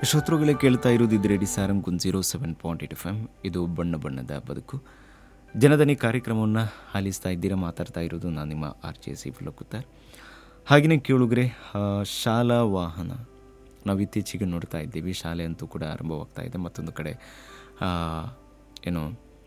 ಶ್ರೋತೃಗಳೇ ಕೇಳ್ತಾ ಇರೋದು ಇದು radio Sarang zero seven point eight F M ಇದು ಬಣ್ಣ ಬಣ್ಣದ ಬದುಕು ಜನದನಿ ಕಾರ್ಯಕ್ರಮವನ್ನು ಆಲಿಸ್ತಾ ಇದ್ದೀರಾ ಮಾತಾಡ್ತಾ ಇರೋದು ನಾನು ನಿಮ್ಮ ಆರ್ ಜೆ ಸಿ ಫುಲಕುತ್ತಾರ್ ಹಾಗೆಯೇ ಕೇಳುಗ್ರೆ ಆ, ಶಾಲಾ ವಾಹನ ನಾವು ಇತ್ತೀಚೆಗೆ ನೋಡ್ತಾ ಇದ್ದೀವಿ ಶಾಲೆ ಅಂತೂ ಕೂಡ ಆರಂಭವಾಗ್ತಾ ಇದೆ ಮತ್ತೊಂದು ಕಡೆ ಆ, ಏನು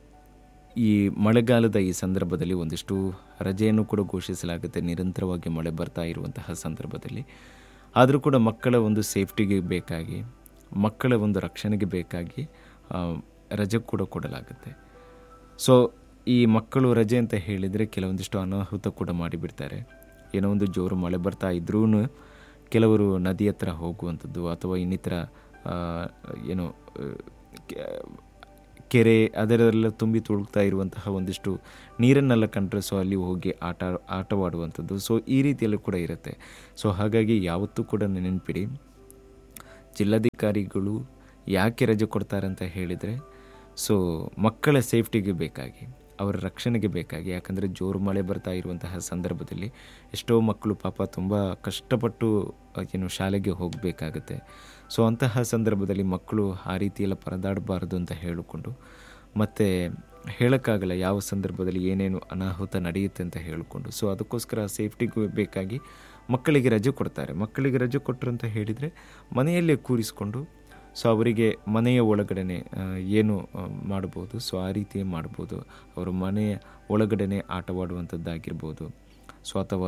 ಈ ಮಳೆಗಾಲದ ಈ ಸಂದರ್ಭದಲ್ಲಿ ಒಂದಿಷ್ಟು ರಜೆಯನ್ನು ಕೂಡ ಘೋಷಿಸಲಾಗುತ್ತೆ ನಿರಂತರವಾಗಿ ಮಳೆ ಬರ್ತಾ ಇರುವಂತಹ ಸಂದರ್ಭದಲ್ಲಿ ಆದರೂ ಕೂಡ ಮಕ್ಕಳ ಒಂದು ಸೇಫ್ಟಿಗೆ ಬೇಕಾಗಿ ಮಕ್ಕಳ ಒಂದು ರಕ್ಷಣೆಗೆ ಬೇಕಾಗಿ ಆ, ರಜೆ ಕೂಡ ಕೊಡಲಾಗುತ್ತೆ ಸೊ ಈ ಮಕ್ಕಳು ರಜೆ ಅಂತ ಹೇಳಿದರೆ ಕೆಲವೊಂದಿಷ್ಟು ಅನಾಹುತ ಕೂಡ ಮಾಡಿಬಿಡ್ತಾರೆ ಏನೋ ಒಂದು ಜೋರು ಮಳೆ ಬರ್ತಾ ಇದ್ರೂ ಕೆಲವರು ನದಿ ಹತ್ರ ಹೋಗುವಂಥದ್ದು ಅಥವಾ ಇನ್ನಿತರ ಆ, ಏನು ಆ, ಕೆ- ಕೆರೆ ಅದರೆಲ್ಲ ತುಂಬಿ ತುಳುಕ್ತಾ ಇರುವಂತಹ ಒಂದಿಷ್ಟು ನೀರನ್ನೆಲ್ಲ ಕಂಡ್ರೆ ಸೊ ಅಲ್ಲಿ ಹೋಗಿ ಆಟ ಆಟವಾಡುವಂಥದ್ದು ಸೊ ಈ ರೀತಿಯಲ್ಲೂ ಕೂಡ ಇರುತ್ತೆ ಸೊ ಹಾಗಾಗಿ ಯಾವತ್ತೂ ಕೂಡ ನೆನಪಿಡಿ ಜಿಲ್ಲಾಧಿಕಾರಿಗಳು ಯಾಕೆ ರಜೆ ಕೊಡ್ತಾರೆ ಅಂತ ಹೇಳಿದರೆ ಸೊ ಮಕ್ಕಳ ಸೇಫ್ಟಿಗೆ ಬೇಕಾಗಿ ಅವರ ರಕ್ಷಣೆಗೆ ಬೇಕಾಗಿ ಯಾಕಂದರೆ ಜೋರು ಮಳೆ ಬರ್ತಾ ಇರುವಂತಹ ಸಂದರ್ಭದಲ್ಲಿ ಎಷ್ಟೋ ಮಕ್ಕಳು ಪಾಪ ತುಂಬ ಕಷ್ಟಪಟ್ಟು ಅಹ್, ಏನು ಶಾಲೆಗೆ ಹೋಗಬೇಕಾಗತ್ತೆ ಸೊ ಅಂತಹ ಸಂದರ್ಭದಲ್ಲಿ ಮಕ್ಕಳು ಆ ರೀತಿಯೆಲ್ಲ ಪರದಾಡಬಾರದು ಅಂತ ಹೇಳಿಕೊಂಡು ಮತ್ತು ಹೇಳೋಕ್ಕಾಗಲ್ಲ ಯಾವ ಸಂದರ್ಭದಲ್ಲಿ ಏನೇನು ಅನಾಹುತ ನಡೆಯುತ್ತೆ ಅಂತ ಹೇಳಿಕೊಂಡು ಸೊ ಅದಕ್ಕೋಸ್ಕರ ಸೇಫ್ಟಿಗೂ ಬೇಕಾಗಿ ಮಕ್ಕಳಿಗೆ ರಜೆ ಕೊಡ್ತಾರೆ ಮಕ್ಕಳಿಗೆ ರಜೆ ಕೊಟ್ಟರು ಅಂತ ಹೇಳಿದರೆ ಮನೆಯಲ್ಲೇ ಕೂರಿಸ್ಕೊಂಡು ಸೊ ಅವರಿಗೆ ಮನೆಯ ಒಳಗಡೆನೆ ಆ, ಏನು ಆ, ಮಾಡ್ಬೋದು ಸೊ ಆ ರೀತಿ ಮಾಡ್ಬೋದು ಅವರು ಮನೆಯ ಒಳಗಡೆನೆ ಆಟವಾಡುವಂಥದ್ದಾಗಿರ್ಬೋದು ಸೊ ಅಥವಾ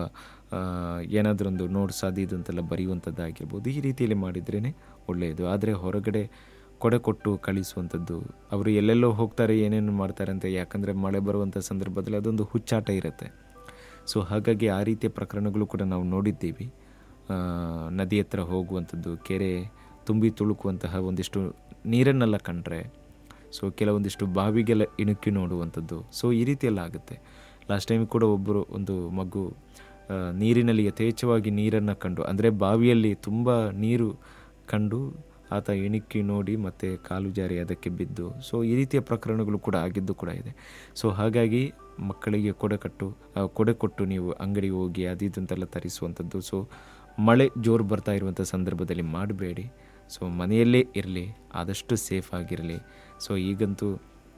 ಏನಾದರೊಂದು ನೋಟ್ಸ್ ಅದು ಇದು ಅಂತೆಲ್ಲ ಬರೆಯುವಂಥದ್ದಾಗಿರ್ಬೋದು ಈ ರೀತಿಯಲ್ಲಿ ಮಾಡಿದ್ರೇ ಒಳ್ಳೆಯದು ಆದರೆ ಹೊರಗಡೆ ಕೊಡೆ ಕೊಟ್ಟು ಕಳಿಸುವಂಥದ್ದು ಅವರು ಎಲ್ಲೆಲ್ಲೋ ಹೋಗ್ತಾರೆ ಏನೇನು ಮಾಡ್ತಾರೆ ಅಂತ ಯಾಕಂದರೆ ಮಳೆ ಬರುವಂಥ ಸಂದರ್ಭದಲ್ಲಿ ಅದೊಂದು ಹುಚ್ಚಾಟ ಇರುತ್ತೆ ಸೊ ಹಾಗಾಗಿ ಆ ರೀತಿಯ ಪ್ರಕರಣಗಳು ಕೂಡ ನಾವು ನೋಡಿದ್ದೀವಿ ಆ, ನದಿ ಹತ್ರ ಹೋಗುವಂಥದ್ದು ಕೆರೆ ತುಂಬಿ ತುಳುಕುವಂತಹ ಒಂದಿಷ್ಟು ನೀರನ್ನೆಲ್ಲ ಕಂಡ್ರೆ ಸೊ ಕೆಲವೊಂದಿಷ್ಟು ಬಾವಿಗೆಲ್ಲ ಇಣುಕಿ ನೋಡುವಂಥದ್ದು ಸೊ ಈ ರೀತಿಯೆಲ್ಲ ಆಗುತ್ತೆ ಲಾಸ್ಟ್ ಟೈಮ್ ಕೂಡ ಒಬ್ಬರು ಒಂದು ಮಗು ಆ, ನೀರಿನಲ್ಲಿ ಯಥೇಚ್ಛವಾಗಿ ನೀರನ್ನು ಕಂಡು ಅಂದರೆ ಬಾವಿಯಲ್ಲಿ ತುಂಬ ನೀರು ಕಂಡು ಆತ ಇಣುಕಿ ನೋಡಿ ಮತ್ತು ಕಾಲು ಜಾರಿ ಅದಕ್ಕೆ ಬಿದ್ದು ಸೊ ಈ ರೀತಿಯ ಪ್ರಕರಣಗಳು ಕೂಡ ಆಗಿದ್ದು ಕೂಡ ಇದೆ ಸೊ ಹಾಗಾಗಿ ಮಕ್ಕಳಿಗೆ ಕೊಡೆ ಕಟ್ಟು ಆ, ಕೊಡೆ ಕೊಟ್ಟು ನೀವು ಅಂಗಡಿಗೆ ಹೋಗಿ ಅದು ಇದು ಅಂತೆಲ್ಲ ತರಿಸುವಂಥದ್ದು ಸೊ ಮಳೆ ಜೋರು ಬರ್ತಾ ಇರುವಂಥ ಸಂದರ್ಭದಲ್ಲಿ ಮಾಡಬೇಡಿ ಸೊ ಮನೆಯಲ್ಲೇ ಇರಲಿ ಆದಷ್ಟು ಸೇಫ್ ಆಗಿರಲಿ ಸೊ ಈಗಂತೂ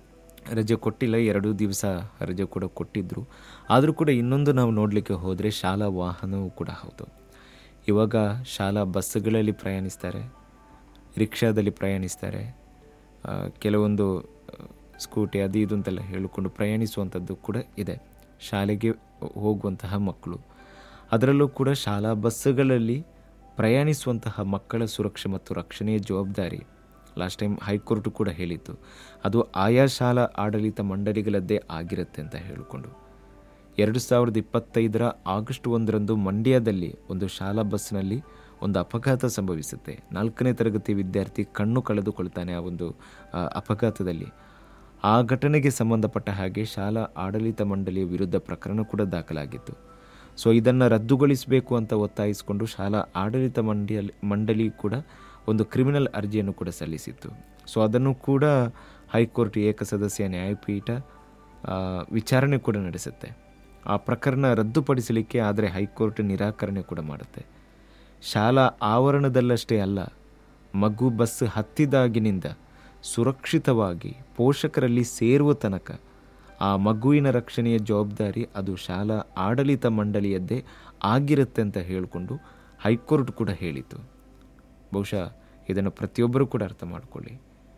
ರಜೆ ಕೊಟ್ಟಿಲ್ಲ ಎರಡು ದಿವಸ ರಜೆ ಕೂಡ ಕೊಟ್ಟಿದ್ದರು ಆದರೂ ಕೂಡ ಇನ್ನೊಂದು ನಾವು ನೋಡಲಿಕ್ಕೆ ಹೋದರೆ ಶಾಲಾ ವಾಹನವೂ ಕೂಡ ಹೌದು ಇವಾಗ ಶಾಲಾ ಬಸ್ಸುಗಳಲ್ಲಿ ಪ್ರಯಾಣಿಸ್ತಾರೆ ರಿಕ್ಷಾದಲ್ಲಿ ಪ್ರಯಾಣಿಸ್ತಾರೆ ಆ, ಕೆಲವೊಂದು ಆ, ಸ್ಕೂಟಿ ಅದು ಇದು ಅಂತೆಲ್ಲ ಹೇಳಿಕೊಂಡು ಪ್ರಯಾಣಿಸುವಂಥದ್ದು ಕೂಡ ಇದೆ ಶಾಲೆಗೆ ಹೋಗುವಂತಹ ಮಕ್ಕಳು ಅದರಲ್ಲೂ ಕೂಡ ಶಾಲಾ ಬಸ್ಸುಗಳಲ್ಲಿ ಪ್ರಯಾಣಿಸುವಂತಹ ಮಕ್ಕಳ ಸುರಕ್ಷೆ ಮತ್ತು ರಕ್ಷಣೆಯ ಜವಾಬ್ದಾರಿ ಲಾಸ್ಟ್ ಟೈಮ್ ಹೈಕೋರ್ಟ್ ಕೂಡ ಹೇಳಿತ್ತು ಅದು ಆಯಾ ಶಾಲಾ ಆಡಳಿತ ಮಂಡಳಿಗಳದ್ದೇ ಆಗಿರುತ್ತೆ ಅಂತ ಹೇಳಿಕೊಂಡು ಎರಡು ಸಾವಿರದ ಇಪ್ಪತ್ತೈದರ ಆಗಸ್ಟ್ ಒಂದರಂದು ಮಂಡ್ಯದಲ್ಲಿ ಒಂದು ಶಾಲಾ ಬಸ್ನಲ್ಲಿ ಒಂದು ಅಪಘಾತ ಸಂಭವಿಸುತ್ತೆ ನಾಲ್ಕನೇ ತರಗತಿ ವಿದ್ಯಾರ್ಥಿ ಕಣ್ಣು ಕಳೆದುಕೊಳ್ತಾನೆ ಆ ಒಂದು ಆ, ಅಪಘಾತದಲ್ಲಿ ಆ ಘಟನೆಗೆ ಸಂಬಂಧಪಟ್ಟ ಹಾಗೆ ಶಾಲಾ ಆಡಳಿತ ಮಂಡಳಿಯ ವಿರುದ್ಧ ಪ್ರಕರಣ ಕೂಡ ದಾಖಲಾಗಿತ್ತು ಸೊ ಇದನ್ನು ರದ್ದುಗೊಳಿಸಬೇಕು ಅಂತ ಒತ್ತಾಯಿಸಿಕೊಂಡು ಶಾಲಾ ಆಡಳಿತ ಮಂಡಳಿ ಮಂಡಳಿ ಕೂಡ ಒಂದು ಕ್ರಿಮಿನಲ್ ಅರ್ಜಿಯನ್ನು ಕೂಡ ಸಲ್ಲಿಸಿತ್ತು ಸೊ ಅದನ್ನು ಕೂಡ ಹೈಕೋರ್ಟ್ ಏಕಸದಸ್ಯ ನ್ಯಾಯಪೀಠ ಆ, ವಿಚಾರಣೆ ಕೂಡ ನಡೆಸುತ್ತೆ ಆ ಪ್ರಕರಣ ರದ್ದುಪಡಿಸಲಿಕ್ಕೆ ಆದರೆ ಹೈಕೋರ್ಟ್ ನಿರಾಕರಣೆ ಕೂಡ ಮಾಡುತ್ತೆ ಶಾಲಾ ಆವರಣದಲ್ಲಷ್ಟೇ ಅಲ್ಲ ಮಗು ಬಸ್ ಹತ್ತಿದಾಗಿನಿಂದ ಸುರಕ್ಷಿತವಾಗಿ ಪೋಷಕರಲ್ಲಿ ಸೇರುವ ತನಕ ಆ ಮಗುವಿನ ರಕ್ಷಣೆಯ ಜವಾಬ್ದಾರಿ ಅದು ಶಾಲಾ ಆಡಳಿತ ಮಂಡಳಿಯದ್ದೇ ಆಗಿರುತ್ತೆ ಅಂತ ಹೇಳಿಕೊಂಡು ಹೈಕೋರ್ಟ್ ಕೂಡ ಹೇಳಿತು ಬಹುಶಃ ಇದನ್ನು ಪ್ರತಿಯೊಬ್ಬರೂ ಕೂಡ ಅರ್ಥ ಮಾಡಿಕೊಳ್ಳಿ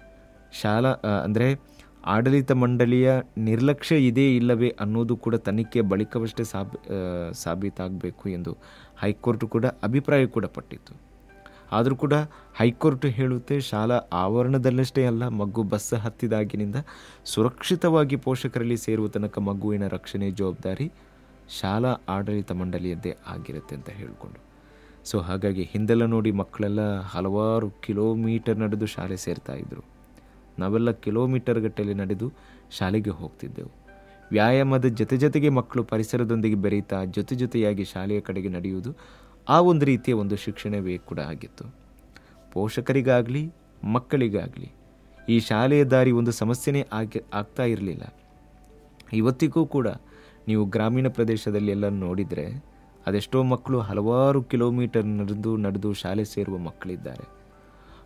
ಶಾಲಾ ಅಂದರೆ ಆಡಳಿತ ಮಂಡಳಿಯ ನಿರ್ಲಕ್ಷ್ಯ ಇದೆಯೇ ಇಲ್ಲವೇ ಅನ್ನೋದು ಕೂಡ ತನಿಖೆಯ ಬಳಿಕವಷ್ಟೇ ಸಾಬ್ ಆ, ಸಾಬೀತಾಗಬೇಕು ಎಂದು ಹೈಕೋರ್ಟ್ ಕೂಡ ಅಭಿಪ್ರಾಯ ಕೂಡ ಪಟ್ಟಿತ್ತು ಆದರೂ ಕೂಡ ಹೈಕೋರ್ಟ್ ಹೇಳುತ್ತೆ ಶಾಲಾ ಆವರಣದಲ್ಲಷ್ಟೇ ಅಲ್ಲ ಮಗು ಬಸ್ ಹತ್ತಿದಾಗಿನಿಂದ ಸುರಕ್ಷಿತವಾಗಿ ಪೋಷಕರಲ್ಲಿ ಸೇರುವ ತನಕ ಮಗುವಿನ ರಕ್ಷಣೆ ಜವಾಬ್ದಾರಿ ಶಾಲಾ ಆಡಳಿತ ಮಂಡಳಿಯದ್ದೇ ಆಗಿರುತ್ತೆ ಅಂತ ಹೇಳಿಕೊಂಡು ಸೊ ಹಾಗಾಗಿ ಹಿಂದೆಲ್ಲ ನೋಡಿ ಮಕ್ಕಳೆಲ್ಲ ಹಲವಾರು ಕಿಲೋಮೀಟರ್ ನಡೆದು ಶಾಲೆ ಸೇರ್ತಾ ಇದ್ರು ನಾವೆಲ್ಲ ಕಿಲೋಮೀಟರ್ ಗಟ್ಟಲೆ ನಡೆದು ಶಾಲೆಗೆ ಹೋಗ್ತಿದ್ದೆವು ವ್ಯಾಯಾಮದ ಜೊತೆ ಜೊತೆಗೆ ಮಕ್ಕಳು ಪರಿಸರದೊಂದಿಗೆ ಬೆರೀತಾ ಜೊತೆ ಜೊತೆಯಾಗಿ ಶಾಲೆಯ ಕಡೆಗೆ ನಡೆಯುವುದು ಆ ಒಂದು ರೀತಿಯ ಒಂದು ಶಿಕ್ಷಣವೇ ಕೂಡ ಆಗಿತ್ತು ಪೋಷಕರಿಗಾಗಲಿ ಮಕ್ಕಳಿಗಾಗಲಿ ಈ ಶಾಲೆಯ ದಾರಿ ಒಂದು ಸಮಸ್ಯೆನೇ ಆಗಿ ಆಗ್ತಾ ಇರಲಿಲ್ಲ ಇವತ್ತಿಗೂ ಕೂಡ ನೀವು ಗ್ರಾಮೀಣ ಪ್ರದೇಶದಲ್ಲಿ ಎಲ್ಲ ನೋಡಿದರೆ ಅದೆಷ್ಟೋ ಮಕ್ಕಳು ಹಲವಾರು ಕಿಲೋಮೀಟರ್ ನಡೆದು ನಡೆದು ಶಾಲೆ ಸೇರುವ ಮಕ್ಕಳಿದ್ದಾರೆ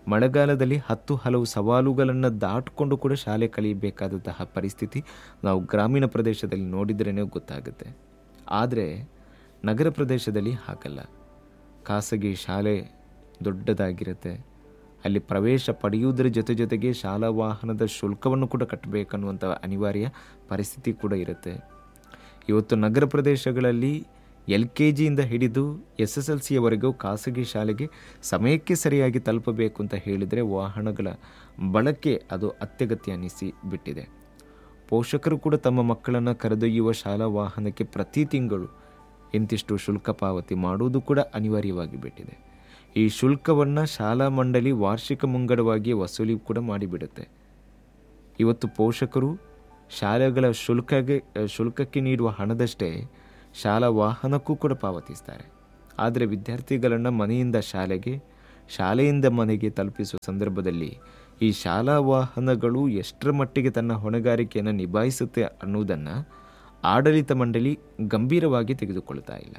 ಮಳೆಗಾಲದಲ್ಲಿ ಹತ್ತು ಹಲವು ಸವಾಲುಗಳನ್ನು ದಾಟಿಕೊಂಡು ಕೂಡ ಶಾಲೆ ಕಲಿಯಬೇಕಾದಂತಹ ಪರಿಸ್ಥಿತಿ ನಾವು ಗ್ರಾಮೀಣ ಪ್ರದೇಶದಲ್ಲಿ ನೋಡಿದ್ರೇ ಗೊತ್ತಾಗುತ್ತೆ ಆದರೆ ನಗರ ಪ್ರದೇಶದಲ್ಲಿ ಹಾಗಲ್ಲ ಖಾಸಗಿ ಶಾಲೆ ದೊಡ್ಡದಾಗಿರುತ್ತೆ ಅಲ್ಲಿ ಪ್ರವೇಶ ಪಡೆಯುವುದರ ಜೊತೆ ಜೊತೆಗೆ ಶಾಲಾ ವಾಹನದ ಶುಲ್ಕವನ್ನು ಕೂಡ ಕಟ್ಟಬೇಕನ್ನುವಂಥ ಅನಿವಾರ್ಯ ಪರಿಸ್ಥಿತಿ ಕೂಡ ಇರುತ್ತೆ ಇವತ್ತು ನಗರ ಪ್ರದೇಶಗಳಲ್ಲಿ ಎಲ್ ಕೆ ಜಿಯಿಂದ ಹಿಡಿದು ಎಸ್ ಎಸ್ ಎಲ್ ಸಿಯವರೆಗೂ ಖಾಸಗಿ ಶಾಲೆಗೆ ಸಮಯಕ್ಕೆ ಸರಿಯಾಗಿ ತಲುಪಬೇಕು ಅಂತ ಹೇಳಿದರೆ ವಾಹನಗಳ ಬಳಕೆ ಅದು ಅತ್ಯಗತ್ಯ ಅನ್ನಿಸಿ ಬಿಟ್ಟಿದೆ ಪೋಷಕರು ಕೂಡ ತಮ್ಮ ಮಕ್ಕಳನ್ನು ಕರೆದೊಯ್ಯುವ ಶಾಲಾ ವಾಹನಕ್ಕೆ ಪ್ರತಿ ತಿಂಗಳು ಇಂತಿಷ್ಟು ಶುಲ್ಕ ಪಾವತಿ ಮಾಡುವುದು ಕೂಡ ಅನಿವಾರ್ಯವಾಗಿ ಬಿಟ್ಟಿದೆ ಈ ಶುಲ್ಕವನ್ನು ಶಾಲಾ ಮಂಡಳಿ ವಾರ್ಷಿಕ ಮುಂಗಡವಾಗಿ ವಸೂಲಿ ಕೂಡ ಮಾಡಿಬಿಡುತ್ತೆ ಇವತ್ತು ಪೋಷಕರು ಶಾಲೆಗಳ ಶುಲ್ಕಗೆ ಶುಲ್ಕಕ್ಕೆ ನೀಡುವ ಹಣದಷ್ಟೇ ಶಾಲಾ ವಾಹನಕ್ಕೂ ಕೂಡ ಪಾವತಿಸ್ತಾರೆ ಆದರೆ ವಿದ್ಯಾರ್ಥಿಗಳನ್ನು ಮನೆಯಿಂದ ಶಾಲೆಗೆ ಶಾಲೆಯಿಂದ ಮನೆಗೆ ತಲುಪಿಸುವ ಸಂದರ್ಭದಲ್ಲಿ ಈ ಶಾಲಾ ವಾಹನಗಳು ಎಷ್ಟರ ಮಟ್ಟಿಗೆ ತನ್ನ ಹೊಣೆಗಾರಿಕೆಯನ್ನು ನಿಭಾಯಿಸುತ್ತೆ ಅನ್ನುವುದನ್ನು ಆಡಳಿತ ಮಂಡಳಿ ಗಂಭೀರವಾಗಿ ತೆಗೆದುಕೊಳ್ತಾ ಇಲ್ಲ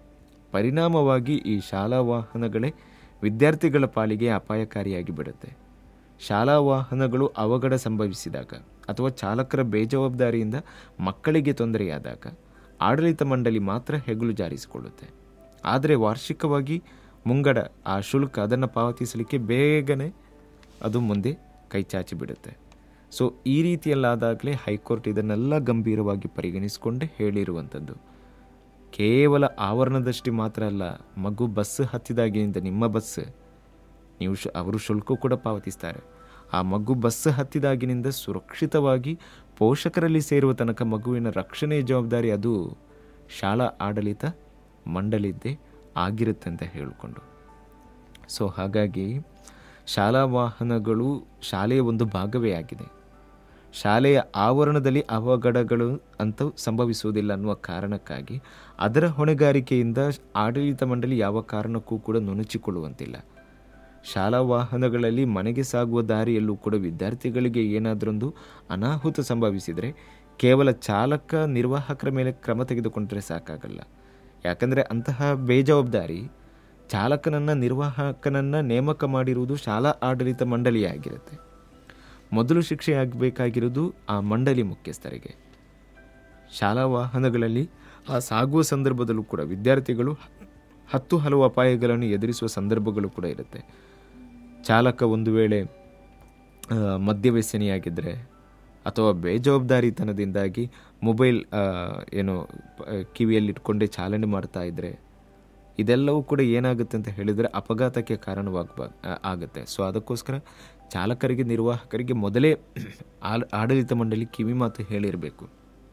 ಪರಿಣಾಮವಾಗಿ ಈ ಶಾಲಾ ವಾಹನಗಳೇ ವಿದ್ಯಾರ್ಥಿಗಳ ಪಾಲಿಗೆ ಅಪಾಯಕಾರಿಯಾಗಿ ಬಿಡುತ್ತೆ ಶಾಲಾ ವಾಹನಗಳು ಅವಘಡ ಸಂಭವಿಸಿದಾಗ ಅಥವಾ ಚಾಲಕರ ಬೇಜವಾಬ್ದಾರಿಯಿಂದ ಮಕ್ಕಳಿಗೆ ತೊಂದರೆಯಾದಾಗ ಆಡಳಿತ ಮಂಡಳಿ ಮಾತ್ರ ಹೆಗಲು ಜಾರಿಸಿಕೊಳ್ಳುತ್ತೆ ಆದರೆ ವಾರ್ಷಿಕವಾಗಿ ಮುಂಗಡ ಆ ಶುಲ್ಕ ಅದನ್ನು ಪಾವತಿಸಲಿಕ್ಕೆ ಬೇಗನೆ ಅದು ಮುಂದೆ ಕೈಚಾಚಿ ಬಿಡುತ್ತೆ ಸೊ ಈ ರೀತಿಯಲ್ಲಾದಾಗಲೇ ಹೈಕೋರ್ಟ್ ಇದನ್ನೆಲ್ಲ ಗಂಭೀರವಾಗಿ ಪರಿಗಣಿಸಿಕೊಂಡೇ ಹೇಳಿರುವಂಥದ್ದು ಕೇವಲ ಆವರಣದಷ್ಟೇ ಮಾತ್ರ ಅಲ್ಲ ಮಗು ಬಸ್ ಹತ್ತಿದಾಗಿನಿಂದ ನಿಮ್ಮ ಬಸ್ ನೀವು ಶು ಅವರು ಶುಲ್ಕ ಕೂಡ ಪಾವತಿಸ್ತಾರೆ ಆ ಮಗು ಬಸ್ ಹತ್ತಿದಾಗಿನಿಂದ ಸುರಕ್ಷಿತವಾಗಿ ಪೋಷಕರಲ್ಲಿ ಸೇರುವ ತನಕ ಮಗುವಿನ ರಕ್ಷಣೆಯ ಜವಾಬ್ದಾರಿ ಅದು ಶಾಲಾ ಆಡಳಿತ ಮಂಡಳಿದ್ದೇ ಆಗಿರುತ್ತೆ ಅಂತ ಹೇಳಿಕೊಂಡು ಸೊ ಹಾಗಾಗಿ ಶಾಲಾ ವಾಹನಗಳು ಶಾಲೆಯ ಒಂದು ಭಾಗವೇ ಆಗಿದೆ ಶಾಲೆಯ ಆವರಣದಲ್ಲಿ ಅವಘಡಗಳು ಅಂತೂ ಸಂಭವಿಸುವುದಿಲ್ಲ ಅನ್ನುವ ಕಾರಣಕ್ಕಾಗಿ ಅದರ ಹೊಣೆಗಾರಿಕೆಯಿಂದ ಆಡಳಿತ ಮಂಡಳಿ ಯಾವ ಕಾರಣಕ್ಕೂ ಕೂಡ ನುಣುಚಿಕೊಳ್ಳುವಂತಿಲ್ಲ ಶಾಲಾ ವಾಹನಗಳಲ್ಲಿ ಮನೆಗೆ ಸಾಗುವ ದಾರಿಯಲ್ಲೂ ಕೂಡ ವಿದ್ಯಾರ್ಥಿಗಳಿಗೆ ಏನಾದರೊಂದು ಅನಾಹುತ ಸಂಭವಿಸಿದರೆ ಕೇವಲ ಚಾಲಕ ನಿರ್ವಾಹಕರ ಮೇಲೆ ಕ್ರಮ ತೆಗೆದುಕೊಂಡರೆ ಸಾಕಾಗಲ್ಲ ಯಾಕಂದರೆ ಅಂತಹ ಬೇಜವಾಬ್ದಾರಿ ಚಾಲಕನನ್ನು ನಿರ್ವಾಹಕನನ್ನು ನೇಮಕ ಮಾಡಿರುವುದು ಶಾಲಾ ಆಡಳಿತ ಮಂಡಳಿಯಾಗಿರುತ್ತೆ ಮೊದಲು ಶಿಕ್ಷೆ ಆಗಬೇಕಾಗಿರುವುದು ಆ ಮಂಡಳಿ ಮುಖ್ಯಸ್ಥರಿಗೆ ಶಾಲಾ ವಾಹನಗಳಲ್ಲಿ ಆ ಸಾಗುವ ಸಂದರ್ಭದಲ್ಲೂ ಕೂಡ ವಿದ್ಯಾರ್ಥಿಗಳು ಹತ್ತು ಹಲವು ಅಪಾಯಗಳನ್ನು ಎದುರಿಸುವ ಸಂದರ್ಭಗಳು ಕೂಡ ಇರುತ್ತೆ ಚಾಲಕ ಒಂದು ವೇಳೆ ಆ, ಮದ್ಯವ್ಯಸನಿಯಾಗಿದ್ದರೆ ಅಥವಾ ಬೇಜವಾಬ್ದಾರಿತನದಿಂದಾಗಿ ಮೊಬೈಲ್ ಆ, ಏನು ಪ- ಕಿವಿಯಲ್ಲಿ ಇಟ್ಕೊಂಡೇ ಚಾಲನೆ ಮಾಡ್ತಾ ಇದ್ದರೆ ಇದೆಲ್ಲವೂ ಕೂಡ ಏನಾಗುತ್ತೆ ಅಂತ ಹೇಳಿದರೆ ಅಪಘಾತಕ್ಕೆ ಕಾರಣವಾಗಬ ಆಗುತ್ತೆ ಸೊ ಅದಕ್ಕೋಸ್ಕರ ಚಾಲಕರಿಗೆ ನಿರ್ವಾಹಕರಿಗೆ ಮೊದಲೇ ಆಲ್- ಆಡಳಿತ ಮಂಡಳಿ ಕಿವಿ ಮಾತು ಹೇಳಿರಬೇಕು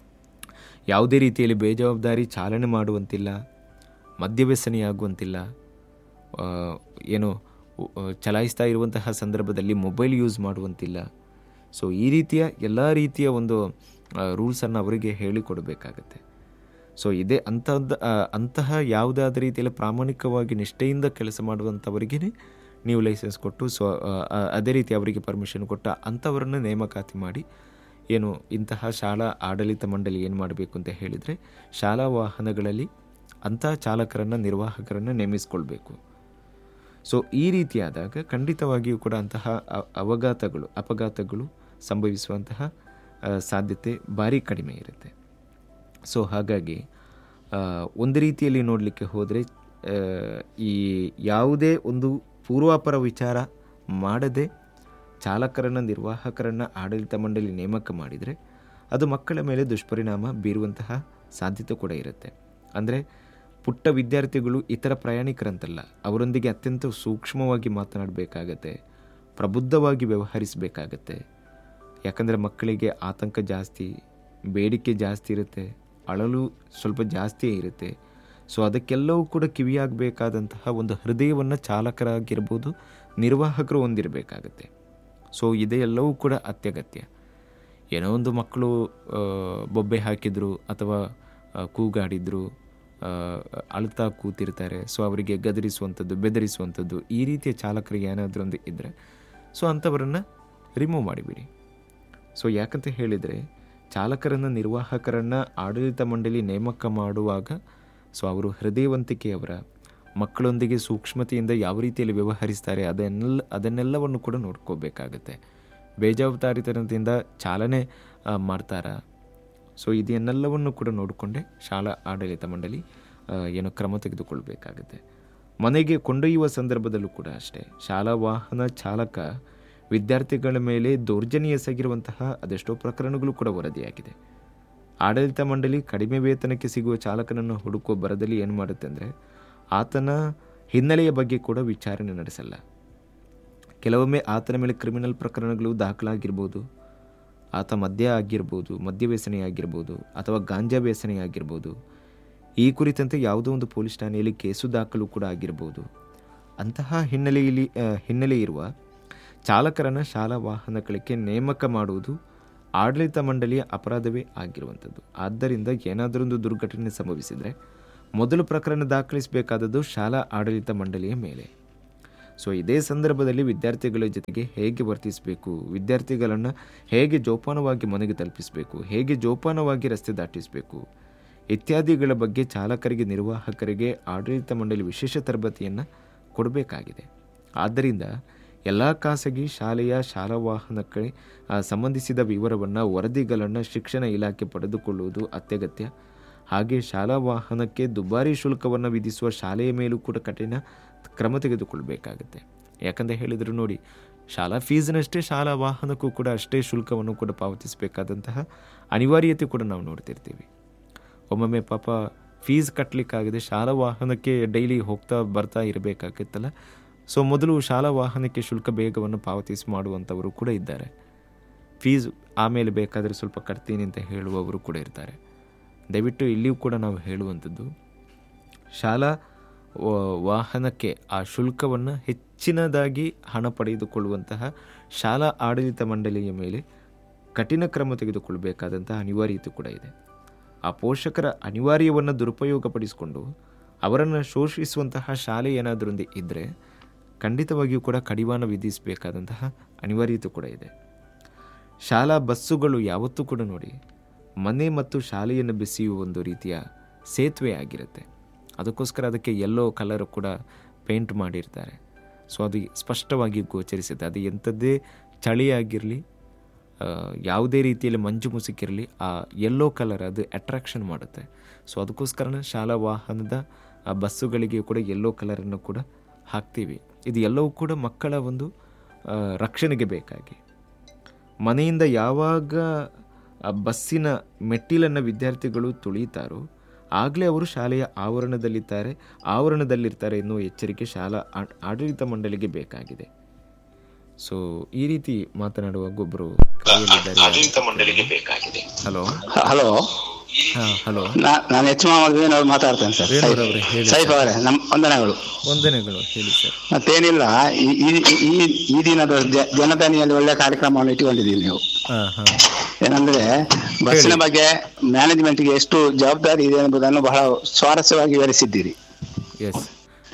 ಯಾವುದೇ ರೀತಿಯಲ್ಲಿ ಬೇಜವಾಬ್ದಾರಿ ಚಾಲನೆ ಮಾಡುವಂತಿಲ್ಲ ಮದ್ಯವ್ಯಸನಿಯಾಗುವಂತಿಲ್ಲ ಆ, ಏನು ಆ, ಚಲಾಯಿಸ್ತಾ ಇರುವಂತಹ ಸಂದರ್ಭದಲ್ಲಿ ಮೊಬೈಲ್ ಯೂಸ್ ಮಾಡುವಂತಿಲ್ಲ ಸೊ ಈ ರೀತಿಯ ಎಲ್ಲ ರೀತಿಯ ಒಂದು ರೂಲ್ಸನ್ನು ಅವರಿಗೆ ಹೇಳಿಕೊಡಬೇಕಾಗತ್ತೆ ಸೊ ಇದೇ ಅಂಥದ್ದು ಆ, ಅಂತಹ ಯಾವುದಾದ ರೀತಿಯಲ್ಲಿ ಪ್ರಾಮಾಣಿಕವಾಗಿ ನಿಷ್ಠೆಯಿಂದ ಕೆಲಸ ಮಾಡುವಂಥವರಿಗೇ ನೀವು ಲೈಸೆನ್ಸ್ ಕೊಟ್ಟು ಸೊ ಆ, ಆ, ಅದೇ ರೀತಿ ಅವರಿಗೆ ಪರ್ಮಿಷನ್ ಕೊಟ್ಟ ಅಂಥವರನ್ನು ನೇಮಕಾತಿ ಮಾಡಿ ಏನು ಇಂತಹ ಶಾಲಾ ಆಡಳಿತ ಮಂಡಳಿ ಏನು ಮಾಡಬೇಕು ಅಂತ ಹೇಳಿದರೆ ಶಾಲಾ ವಾಹನಗಳಲ್ಲಿ ಅಂತಹ ಚಾಲಕರನ್ನು ನಿರ್ವಾಹಕರನ್ನು ನೇಮಿಸಿಕೊಳ್ಬೇಕು ಸೊ ಈ ರೀತಿಯಾದಾಗ ಖಂಡಿತವಾಗಿಯೂ ಕೂಡ ಅಂತಹ ಅ- ಅವಘಾತಗಳು ಅಪಘಾತಗಳು ಸಂಭವಿಸುವಂತಹ ಆ, ಸಾಧ್ಯತೆ ಭಾರಿ ಕಡಿಮೆ ಇರುತ್ತೆ ಸೊ ಹಾಗಾಗಿ ಆ, ಒಂದು ರೀತಿಯಲ್ಲಿ ನೋಡಲಿಕ್ಕೆ ಹೋದರೆ ಈ ಯಾವುದೇ ಒಂದು ಪೂರ್ವಾಪರ ವಿಚಾರ ಮಾಡದೆ ಚಾಲಕರನ್ನು ನಿರ್ವಾಹಕರನ್ನು ಆಡಳಿತ ಮಂಡಳಿ ನೇಮಕ ಮಾಡಿದರೆ ಅದು ಮಕ್ಕಳ ಮೇಲೆ ದುಷ್ಪರಿಣಾಮ ಬೀರುವಂತಹ ಸಾಧ್ಯತೆ ಕೂಡ ಇರುತ್ತೆ ಅಂದರೆ ಪುಟ್ಟ ವಿದ್ಯಾರ್ಥಿಗಳು ಇತರ ಪ್ರಯಾಣಿಕರಂತಲ್ಲ ಅವರೊಂದಿಗೆ ಅತ್ಯಂತ ಸೂಕ್ಷ್ಮವಾಗಿ ಮಾತನಾಡಬೇಕಾಗತ್ತೆ ಪ್ರಬುದ್ಧವಾಗಿ ವ್ಯವಹರಿಸಬೇಕಾಗತ್ತೆ ಯಾಕಂದರೆ ಮಕ್ಕಳಿಗೆ ಆತಂಕ ಜಾಸ್ತಿ ಬೇಡಿಕೆ ಜಾಸ್ತಿ ಇರುತ್ತೆ ಅಳಲು ಸ್ವಲ್ಪ ಜಾಸ್ತಿಯೇ ಇರುತ್ತೆ ಸೊ ಅದಕ್ಕೆಲ್ಲವೂ ಕೂಡ ಕಿವಿಯಾಗಬೇಕಾದಂತಹ ಒಂದು ಹೃದಯವನ್ನು ಚಾಲಕರಾಗಿರ್ಬೋದು ನಿರ್ವಾಹಕರು ಹೊಂದಿರಬೇಕಾಗತ್ತೆ ಸೊ ಇದೆಲ್ಲವೂ ಕೂಡ ಅತ್ಯಗತ್ಯ ಏನೋ ಒಂದು ಮಕ್ಕಳು ಆ, ಬೊಬ್ಬೆ ಹಾಕಿದ್ರು ಅಥವಾ ಆ, ಕೂಗಾಡಿದ್ರು ಆ, ಅಳ್ತಾ ಕೂತಿರ್ತಾರೆ ಸೊ ಅವರಿಗೆ ಗದರಿಸುವಂಥದ್ದು ಬೆದರಿಸುವಂಥದ್ದು ಈ ರೀತಿಯ ಚಾಲಕರಿಗೆ ಏನಾದರೂ ಒಂದು ಇದ್ದರೆ ಸೊ ಅಂಥವರನ್ನು ರಿಮೂವ್ ಮಾಡಿಬಿಡಿ ಸೊ ಯಾಕಂತ ಹೇಳಿದರೆ ಚಾಲಕರನ್ನು ನಿರ್ವಾಹಕರನ್ನು ಆಡಳಿತ ಮಂಡಳಿ ನೇಮಕ ಮಾಡುವಾಗ ಸೊ ಅವರು ಹೃದಯವಂತಿಕೆಯವರ ಮಕ್ಕಳೊಂದಿಗೆ ಸೂಕ್ಷ್ಮತೆಯಿಂದ ಯಾವ ರೀತಿಯಲ್ಲಿ ವ್ಯವಹರಿಸ್ತಾರೆ ಅದನ್ನೆಲ್ಲ ಅದನ್ನೆಲ್ಲವನ್ನು ಕೂಡ ನೋಡ್ಕೋಬೇಕಾಗತ್ತೆ ಬೇಜವಾಬ್ದಾರಿತನದಿಂದ ಚಾಲನೆ ಆ, ಮಾಡ್ತಾರಾ ಸೊ ಇದನ್ನೆಲ್ಲವನ್ನು ಕೂಡ ನೋಡಿಕೊಂಡೇ ಶಾಲಾ ಆಡಳಿತ ಮಂಡಳಿ ಆ, ಏನು ಕ್ರಮ ತೆಗೆದುಕೊಳ್ಬೇಕಾಗುತ್ತೆ ಮನೆಗೆ ಕೊಂಡೊಯ್ಯುವ ಸಂದರ್ಭದಲ್ಲೂ ಕೂಡ ಅಷ್ಟೇ ಶಾಲಾ ವಾಹನ ಚಾಲಕ ವಿದ್ಯಾರ್ಥಿಗಳ ಮೇಲೆ ದೌರ್ಜನ್ಯ ಎಸಗಿರುವಂತಹ ಅದೆಷ್ಟೋ ಪ್ರಕರಣಗಳು ಕೂಡ ವರದಿಯಾಗಿದೆ ಆಡಳಿತ ಮಂಡಳಿ ಕಡಿಮೆ ವೇತನಕ್ಕೆ ಸಿಗುವ ಚಾಲಕನನ್ನು ಹುಡುಕುವ ಬರದಲ್ಲಿ ಏನು ಮಾಡುತ್ತೆ ಅಂದರೆ ಆತನ ಹಿನ್ನೆಲೆಯ ಬಗ್ಗೆ ಕೂಡ ವಿಚಾರಣೆ ನಡೆಸಲ್ಲ ಕೆಲವೊಮ್ಮೆ ಆತನ ಮೇಲೆ ಕ್ರಿಮಿನಲ್ ಪ್ರಕರಣಗಳು ದಾಖಲಾಗಿರ್ಬೋದು ಆತ ಮದ್ಯ ಆಗಿರ್ಬೋದು ಮದ್ಯ ವ್ಯಸನಿ ಆಗಿರ್ಬೋದು ಅಥವಾ ಗಾಂಜಾ ವ್ಯಸನಿ ಆಗಿರ್ಬೋದು ಈ ಕುರಿತಂತೆ ಯಾವುದೋ ಒಂದು ಪೊಲೀಸ್ ಠಾಣೆಯಲ್ಲಿ ಕೇಸು ದಾಖಲು ಕೂಡ ಆಗಿರ್ಬೋದು ಅಂತಹ ಹಿನ್ನೆಲೆಯಲ್ಲಿ ಆ, ಹಿನ್ನೆಲೆ ಇರುವ ಚಾಲಕರನ್ನು ಶಾಲಾ ವಾಹನಗಳಿಗೆ ನೇಮಕ ಮಾಡುವುದು ಆಡಳಿತ ಮಂಡಳಿಯ ಅಪರಾಧವೇ ಆಗಿರುವಂಥದ್ದು ಆದ್ದರಿಂದ ಏನಾದರೊಂದು ದುರ್ಘಟನೆ ಸಂಭವಿಸಿದರೆ ಮೊದಲು ಪ್ರಕರಣ ದಾಖಲಿಸಬೇಕಾದದ್ದು ಶಾಲಾ ಆಡಳಿತ ಮಂಡಳಿಯ ಮೇಲೆ ಸೊ ಇದೇ ಸಂದರ್ಭದಲ್ಲಿ ವಿದ್ಯಾರ್ಥಿಗಳ ಜೊತೆಗೆ ಹೇಗೆ ವರ್ತಿಸಬೇಕು ವಿದ್ಯಾರ್ಥಿಗಳನ್ನು ಹೇಗೆ ಜೋಪಾನವಾಗಿ ಮನೆಗೆ ತಲುಪಿಸಬೇಕು ಹೇಗೆ ಜೋಪಾನವಾಗಿ ರಸ್ತೆ ದಾಟಿಸಬೇಕು ಇತ್ಯಾದಿಗಳ ಬಗ್ಗೆ ಚಾಲಕರಿಗೆ ನಿರ್ವಾಹಕರಿಗೆ ಆಡಳಿತ ಮಂಡಳಿ ವಿಶೇಷ ತರಬೇತಿಯನ್ನು ಕೊಡಬೇಕಾಗಿದೆ ಆದ್ದರಿಂದ ಎಲ್ಲ ಖಾಸಗಿ ಶಾಲೆಯ ಶಾಲಾ ವಾಹನಕ್ಕೆ ಆ, ಸಂಬಂಧಿಸಿದ ವಿವರವನ್ನು ವರದಿಗಳನ್ನು ಶಿಕ್ಷಣ ಇಲಾಖೆ ಪಡೆದುಕೊಳ್ಳುವುದು ಅತ್ಯಗತ್ಯ ಹಾಗೆ ಶಾಲಾ ವಾಹನಕ್ಕೆ ದುಬಾರಿ ಶುಲ್ಕವನ್ನು ವಿಧಿಸುವ ಶಾಲೆಯ ಮೇಲೂ ಕೂಡ ಕಠಿಣ ಕ್ರಮ ತೆಗೆದುಕೊಳ್ಬೇಕಾಗುತ್ತೆ ಯಾಕಂತ ಹೇಳಿದ್ರು ನೋಡಿ ಶಾಲಾ ಫೀಸ್ನಷ್ಟೇ ಶಾಲಾ ವಾಹನಕ್ಕೂ ಕೂಡ ಅಷ್ಟೇ ಶುಲ್ಕವನ್ನು ಕೂಡ ಪಾವತಿಸಬೇಕಾದಂತಹ ಅನಿವಾರ್ಯತೆ ಕೂಡ ನಾವು ನೋಡ್ತಿರ್ತೀವಿ ಒಮ್ಮೊಮ್ಮೆ ಪಾಪ ಫೀಸ್ ಕಟ್ಟಲಿಕ್ಕಾಗದೆ ಶಾಲಾ ವಾಹನಕ್ಕೆ ಡೈಲಿ ಹೋಗ್ತಾ ಬರ್ತಾ ಇರಬೇಕಾಗುತ್ತಲ್ಲ ಸೊ ಮೊದಲು ಶಾಲಾ ವಾಹನಕ್ಕೆ ಶುಲ್ಕ ಬೇಗವನ್ನು ಪಾವತಿಸಿ ಮಾಡುವಂಥವರು ಕೂಡ ಇದ್ದಾರೆ ಫೀಸ್ ಆಮೇಲೆ ಬೇಕಾದರೆ ಸ್ವಲ್ಪ ಕಟ್ತೀನಿ ಅಂತ ಹೇಳುವವರು ಕೂಡ ಇರ್ತಾರೆ ದಯವಿಟ್ಟು ಇಲ್ಲಿಯೂ ಕೂಡ ನಾವು ಹೇಳುವಂಥದ್ದು ಶಾಲಾ ವ- ವಾಹನಕ್ಕೆ ಆ ಶುಲ್ಕವನ್ನು ಹೆಚ್ಚಿನದಾಗಿ ಹಣ ಪಡೆದುಕೊಳ್ಳುವಂತಹ ಶಾಲಾ ಆಡಳಿತ ಮಂಡಳಿಯ ಮೇಲೆ ಕಠಿಣ ಕ್ರಮ ತೆಗೆದುಕೊಳ್ಳಬೇಕಾದಂತಹ ಅನಿವಾರ್ಯತೆ ಕೂಡ ಇದೆ ಆ ಪೋಷಕರ ಅನಿವಾರ್ಯವನ್ನು ದುರುಪಯೋಗಪಡಿಸಿಕೊಂಡು ಅವರನ್ನು ಶೋಷಿಸುವಂತಹ ಶಾಲೆ ಏನಾದರೊಂದು ಇದ್ದರೆ ಖಂಡಿತವಾಗಿಯೂ ಕೂಡ ಕಡಿವಾಣ ವಿಧಿಸಬೇಕಾದಂತಹ ಅನಿವಾರ್ಯತೆ ಕೂಡ ಇದೆ ಶಾಲಾ ಬಸ್ಸುಗಳು ಯಾವತ್ತೂ ಕೂಡ ನೋಡಿ ಮನೆ ಮತ್ತು ಶಾಲೆಯನ್ನು ಬೆಸೆಯುವ ಒಂದು ರೀತಿಯ ಸೇತುವೆ ಆಗಿರುತ್ತೆ ಅದಕ್ಕೋಸ್ಕರ ಅದಕ್ಕೆ ಯೆಲ್ಲೋ ಕಲರ್ ಕೂಡ ಪೇಂಟ್ ಮಾಡಿರ್ತಾರೆ ಸೊ ಅದು ಸ್ಪಷ್ಟವಾಗಿ ಗೋಚರಿಸುತ್ತೆ ಅದು ಎಂಥದ್ದೇ ಚಳಿಯಾಗಿರಲಿ ಆ, ಯಾವುದೇ ರೀತಿಯಲ್ಲಿ ಮಂಜು ಮುಸುಕಿರಲಿ ಆ ಯೆಲ್ಲೋ ಕಲರ್ ಅದು ಅಟ್ರಾಕ್ಷನ್ ಮಾಡುತ್ತೆ ಸೊ ಅದಕ್ಕೋಸ್ಕರ ಶಾಲಾ ವಾಹನದ ಆ ಬಸ್ಸುಗಳಿಗೆ ಕೂಡ ಯೆಲ್ಲೋ ಕಲರನ್ನು ಕೂಡ ಹಾಕ್ತೀವಿ ಇದು ಎಲ್ಲವೂ ಕೂಡ ಮಕ್ಕಳ ಒಂದು ಆ, ರಕ್ಷಣೆಗೆ ಬೇಕಾಗಿ ಮನೆಯಿಂದ ಯಾವಾಗ ಆ ಬಸ್ಸಿನ ಮೆಟ್ಟಿಲನ್ನು ವಿದ್ಯಾರ್ಥಿಗಳು ತುಳಿತಾರೋ ಆಗಲೇ ಅವರು ಶಾಲೆಯ ಆವರಣದಲ್ಲಿದ್ದಾರೆ ಆವರಣದಲ್ಲಿರ್ತಾರೆ ಎನ್ನುವ ಎಚ್ಚರಿಕೆ ಶಾಲಾ ಆ- ಆಡಳಿತ ಮಂಡಳಿಗೆ ಬೇಕಾಗಿದೆ ಸೊ ಈ ರೀತಿ ಮಾತನಾಡುವಾಗ ಒಬ್ಬರು ಆಡಳಿತ ಮಂಡಳಿಗೆ ಬೇಕಾಗಿದೆ ಹಲೋ ಹಲೋ ಹಾ ಹಲೋ ನಾನು ಎಚ್ ಮೊಹಮ್ಮದ್ ವೇಣೂರ್ ಮಾತಾಡ್ತೇನೆ ಸರ್ ವೇಣೂರ್ ಅವರೇ, ಹೇಳಿ ಸೈಫ್ ಅವರೇ ನಮ್ಮ ವಂದನೆಗಳು ವಂದನೆಗಳು ಹೇಳಿ ಸರ್ ಮತ್ತೇನಿಲ್ಲ ಈ- ಈ- ಈ ಈ ದಿನದ ಜ- ಜನಧನಿಯಲ್ಲಿ ಒಳ್ಳೆ ಕಾರ್ಯಕ್ರಮವನ್ನು ಇಟ್ಟುಕೊಂಡಿದ್ದೀವಿ ನೀವು ಹಾ ಹಾ ಏನಂದ್ರೆ ಬಸ್ಸಿನ ಬಗ್ಗೆ ಮ್ಯಾನೇಜ್ಮೆಂಟ್ಗೆ ಎಷ್ಟು ಜವಾಬ್ದಾರಿ ಇದೆ ಎಂಬುದನ್ನು ಬಹಳ ಸ್ವಾರಸ್ಯವಾಗಿ ವಿವರಿಸಿದ್ದೀರಿ ಎಸ್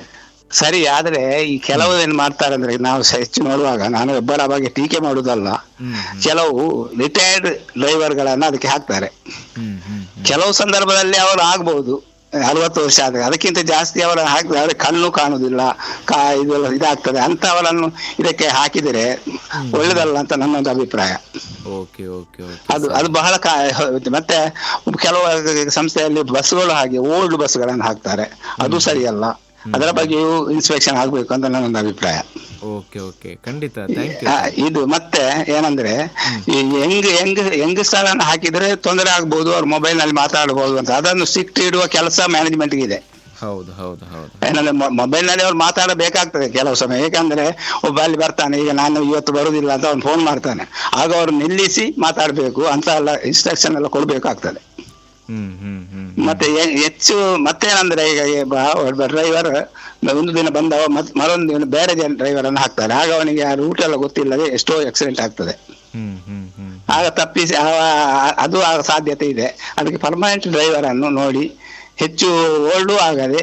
ಸರಿ ಆದ್ರೆ ಈ ಕೆಲವು ಏನ್ ಮಾಡ್ತಾರೆ ಅಂದ್ರೆ ನಾವು ಸ- ಹೆಚ್ಚು ನೋಡುವಾಗ ನಾನು ಒಬ್ಬರ ಬಗ್ಗೆ ಟೀಕೆ ಮಾಡುವುದಲ್ಲ ಹ್ಮ್ ಕೆಲವು ರಿಟೈರ್ಡ್ ಡ್ರೈವರ್ಗಳನ್ನ ಅದಕ್ಕೆ ಹಾಕ್ತಾರೆ ಹ್ಮ್ ಹ್ಮ್ ಕೆಲವು ಸಂದರ್ಭದಲ್ಲಿ ಅವರು ಆಗ್ಬಹುದು ಅರವತ್ತು ವರ್ಷ ಆದ್ರೆ ಅದಕ್ಕಿಂತ ಜಾಸ್ತಿ ಅವರ ಹಾಕಿದ್ರೆ ಅವರ ಕಣ್ಣು ಕಾಣುವುದಿಲ್ಲ ಕಾ ಇದೆಲ್ಲ ಇದಾಗ್ತದೆ ಅಂತವರನ್ನು ಇದಕ್ಕೆ ಹಾಕಿದರೆ ಒಳ್ಳೇದಲ್ಲ ಅಂತ ನನ್ನೊಂದು ಅಭಿಪ್ರಾಯ ಓಕೆ ಓಕೆ ಓಕೆ ಅದು ಅದು ಬಹಳ ಕಾ ಮತ್ತೆ ಕೆಲವು ಸಂಸ್ಥೆಯಲ್ಲಿ ಬಸ್ಗಳು ಹಾಗೆ ಓಲ್ಡ್ ಬಸ್ಗಳನ್ನು ಹಾಕ್ತಾರೆ ಅದು ಸರಿಯಲ್ಲ ಅದರ ಬಗ್ಗೆಯೂ ಇನ್ಸ್ಪೆಕ್ಷನ್ ಆಗ್ಬೇಕು ಅಂತ ನನ್ನೊಂದು ಅಭಿಪ್ರಾಯ ಓಕೆ ಓಕೆ ಖಂಡಿತ ಥ್ಯಾಂಕ್ ಯು ಆ, ಇದು ಮತ್ತೆ ಏನಂದ್ರೆ ಈ ಹೆಂಗ್ ಹೆಂಗ್ ಯಂಗ್ಸ್ಟರ್ ಅನ್ನು ಹಾಕಿದ್ರೆ ತೊಂದರೆ ಆಗ್ಬೋದು ಅವ್ರ ಮೊಬೈಲ್ ನಲ್ಲಿ ಮಾತಾಡಬಹುದು ಅಂತ ಅದನ್ನು ಸ್ಟ್ರಿಕ್ಟ್ ಇಡುವ ಕೆಲಸ ಮ್ಯಾನೇಜ್ಮೆಂಟ್ ಇದೆ ಹೌದು ಹೌದು ಹೌದು ಏನಂದ್ರೆ ಮೊಬೈಲ್ ನಲ್ಲಿ ಅವ್ರು ಮಾತಾಡಬೇಕಾಗ್ತದೆ ಕೆಲವು ಸಮಯ ಯಾಕಂದ್ರೆ ಒಬ್ಬ ಅಲ್ಲಿ ಬರ್ತಾನೆ ಈಗ ನಾನು ಇವತ್ತು ಬರುದಿಲ್ಲ ಅಂತ ಅವ್ನು ಫೋನ್ ಮಾಡ್ತಾನೆ ಆಗ ಅವ್ರು ನಿಲ್ಲಿಸಿ ಮಾತಾಡ್ಬೇಕು ಅಂತ ಎಲ್ಲ ಇನ್ಸ್ಟ್ರಕ್ಷನ್ ಎಲ್ಲ ಕೊಡ್ಬೇಕಾಗ್ತದೆ ಹ್ಮ್ ಹ್ಮ್ ಹ್ಮ್ ಮತ್ತೆ ಹೆ- ಹೆಚ್ಚು ಮತ್ತೇನಂದ್ರೆ ಈಗ ಈ ಬ- ಒಬ್ಬ ಡ್ರೈವರ್ ಒಂದು ದಿನ ಬಂದವ ಮತ್ ಮರೊಂದು ದಿನ ಬೇರೆ ಜನ ಡ್ರೈವರ್ ಅನ್ನು ಹಾಕ್ತಾರೆ ಆಗ ಅವನಿಗೆ ಆ ರೂಟ್ ಎಲ್ಲ ಗೊತ್ತಿಲ್ಲದೆ ಎಷ್ಟೋ ಆಕ್ಸಿಡೆಂಟ್ ಆಗ್ತದೆ ಹ್ಮ್ ಹ್ಮ್ ಹ್ಮ್ ಆಗ ತಪ್ಪಿಸಿ ಆ- ಅದು ಆಗ ಸಾಧ್ಯತೆ ಇದೆ ಅದಕ್ಕೆ ಪರ್ಮನೆಂಟ್ ಡ್ರೈವರ್ ಅನ್ನು ನೋಡಿ ಹೆಚ್ಚು ಓಲ್ಡು ಆಗದೆ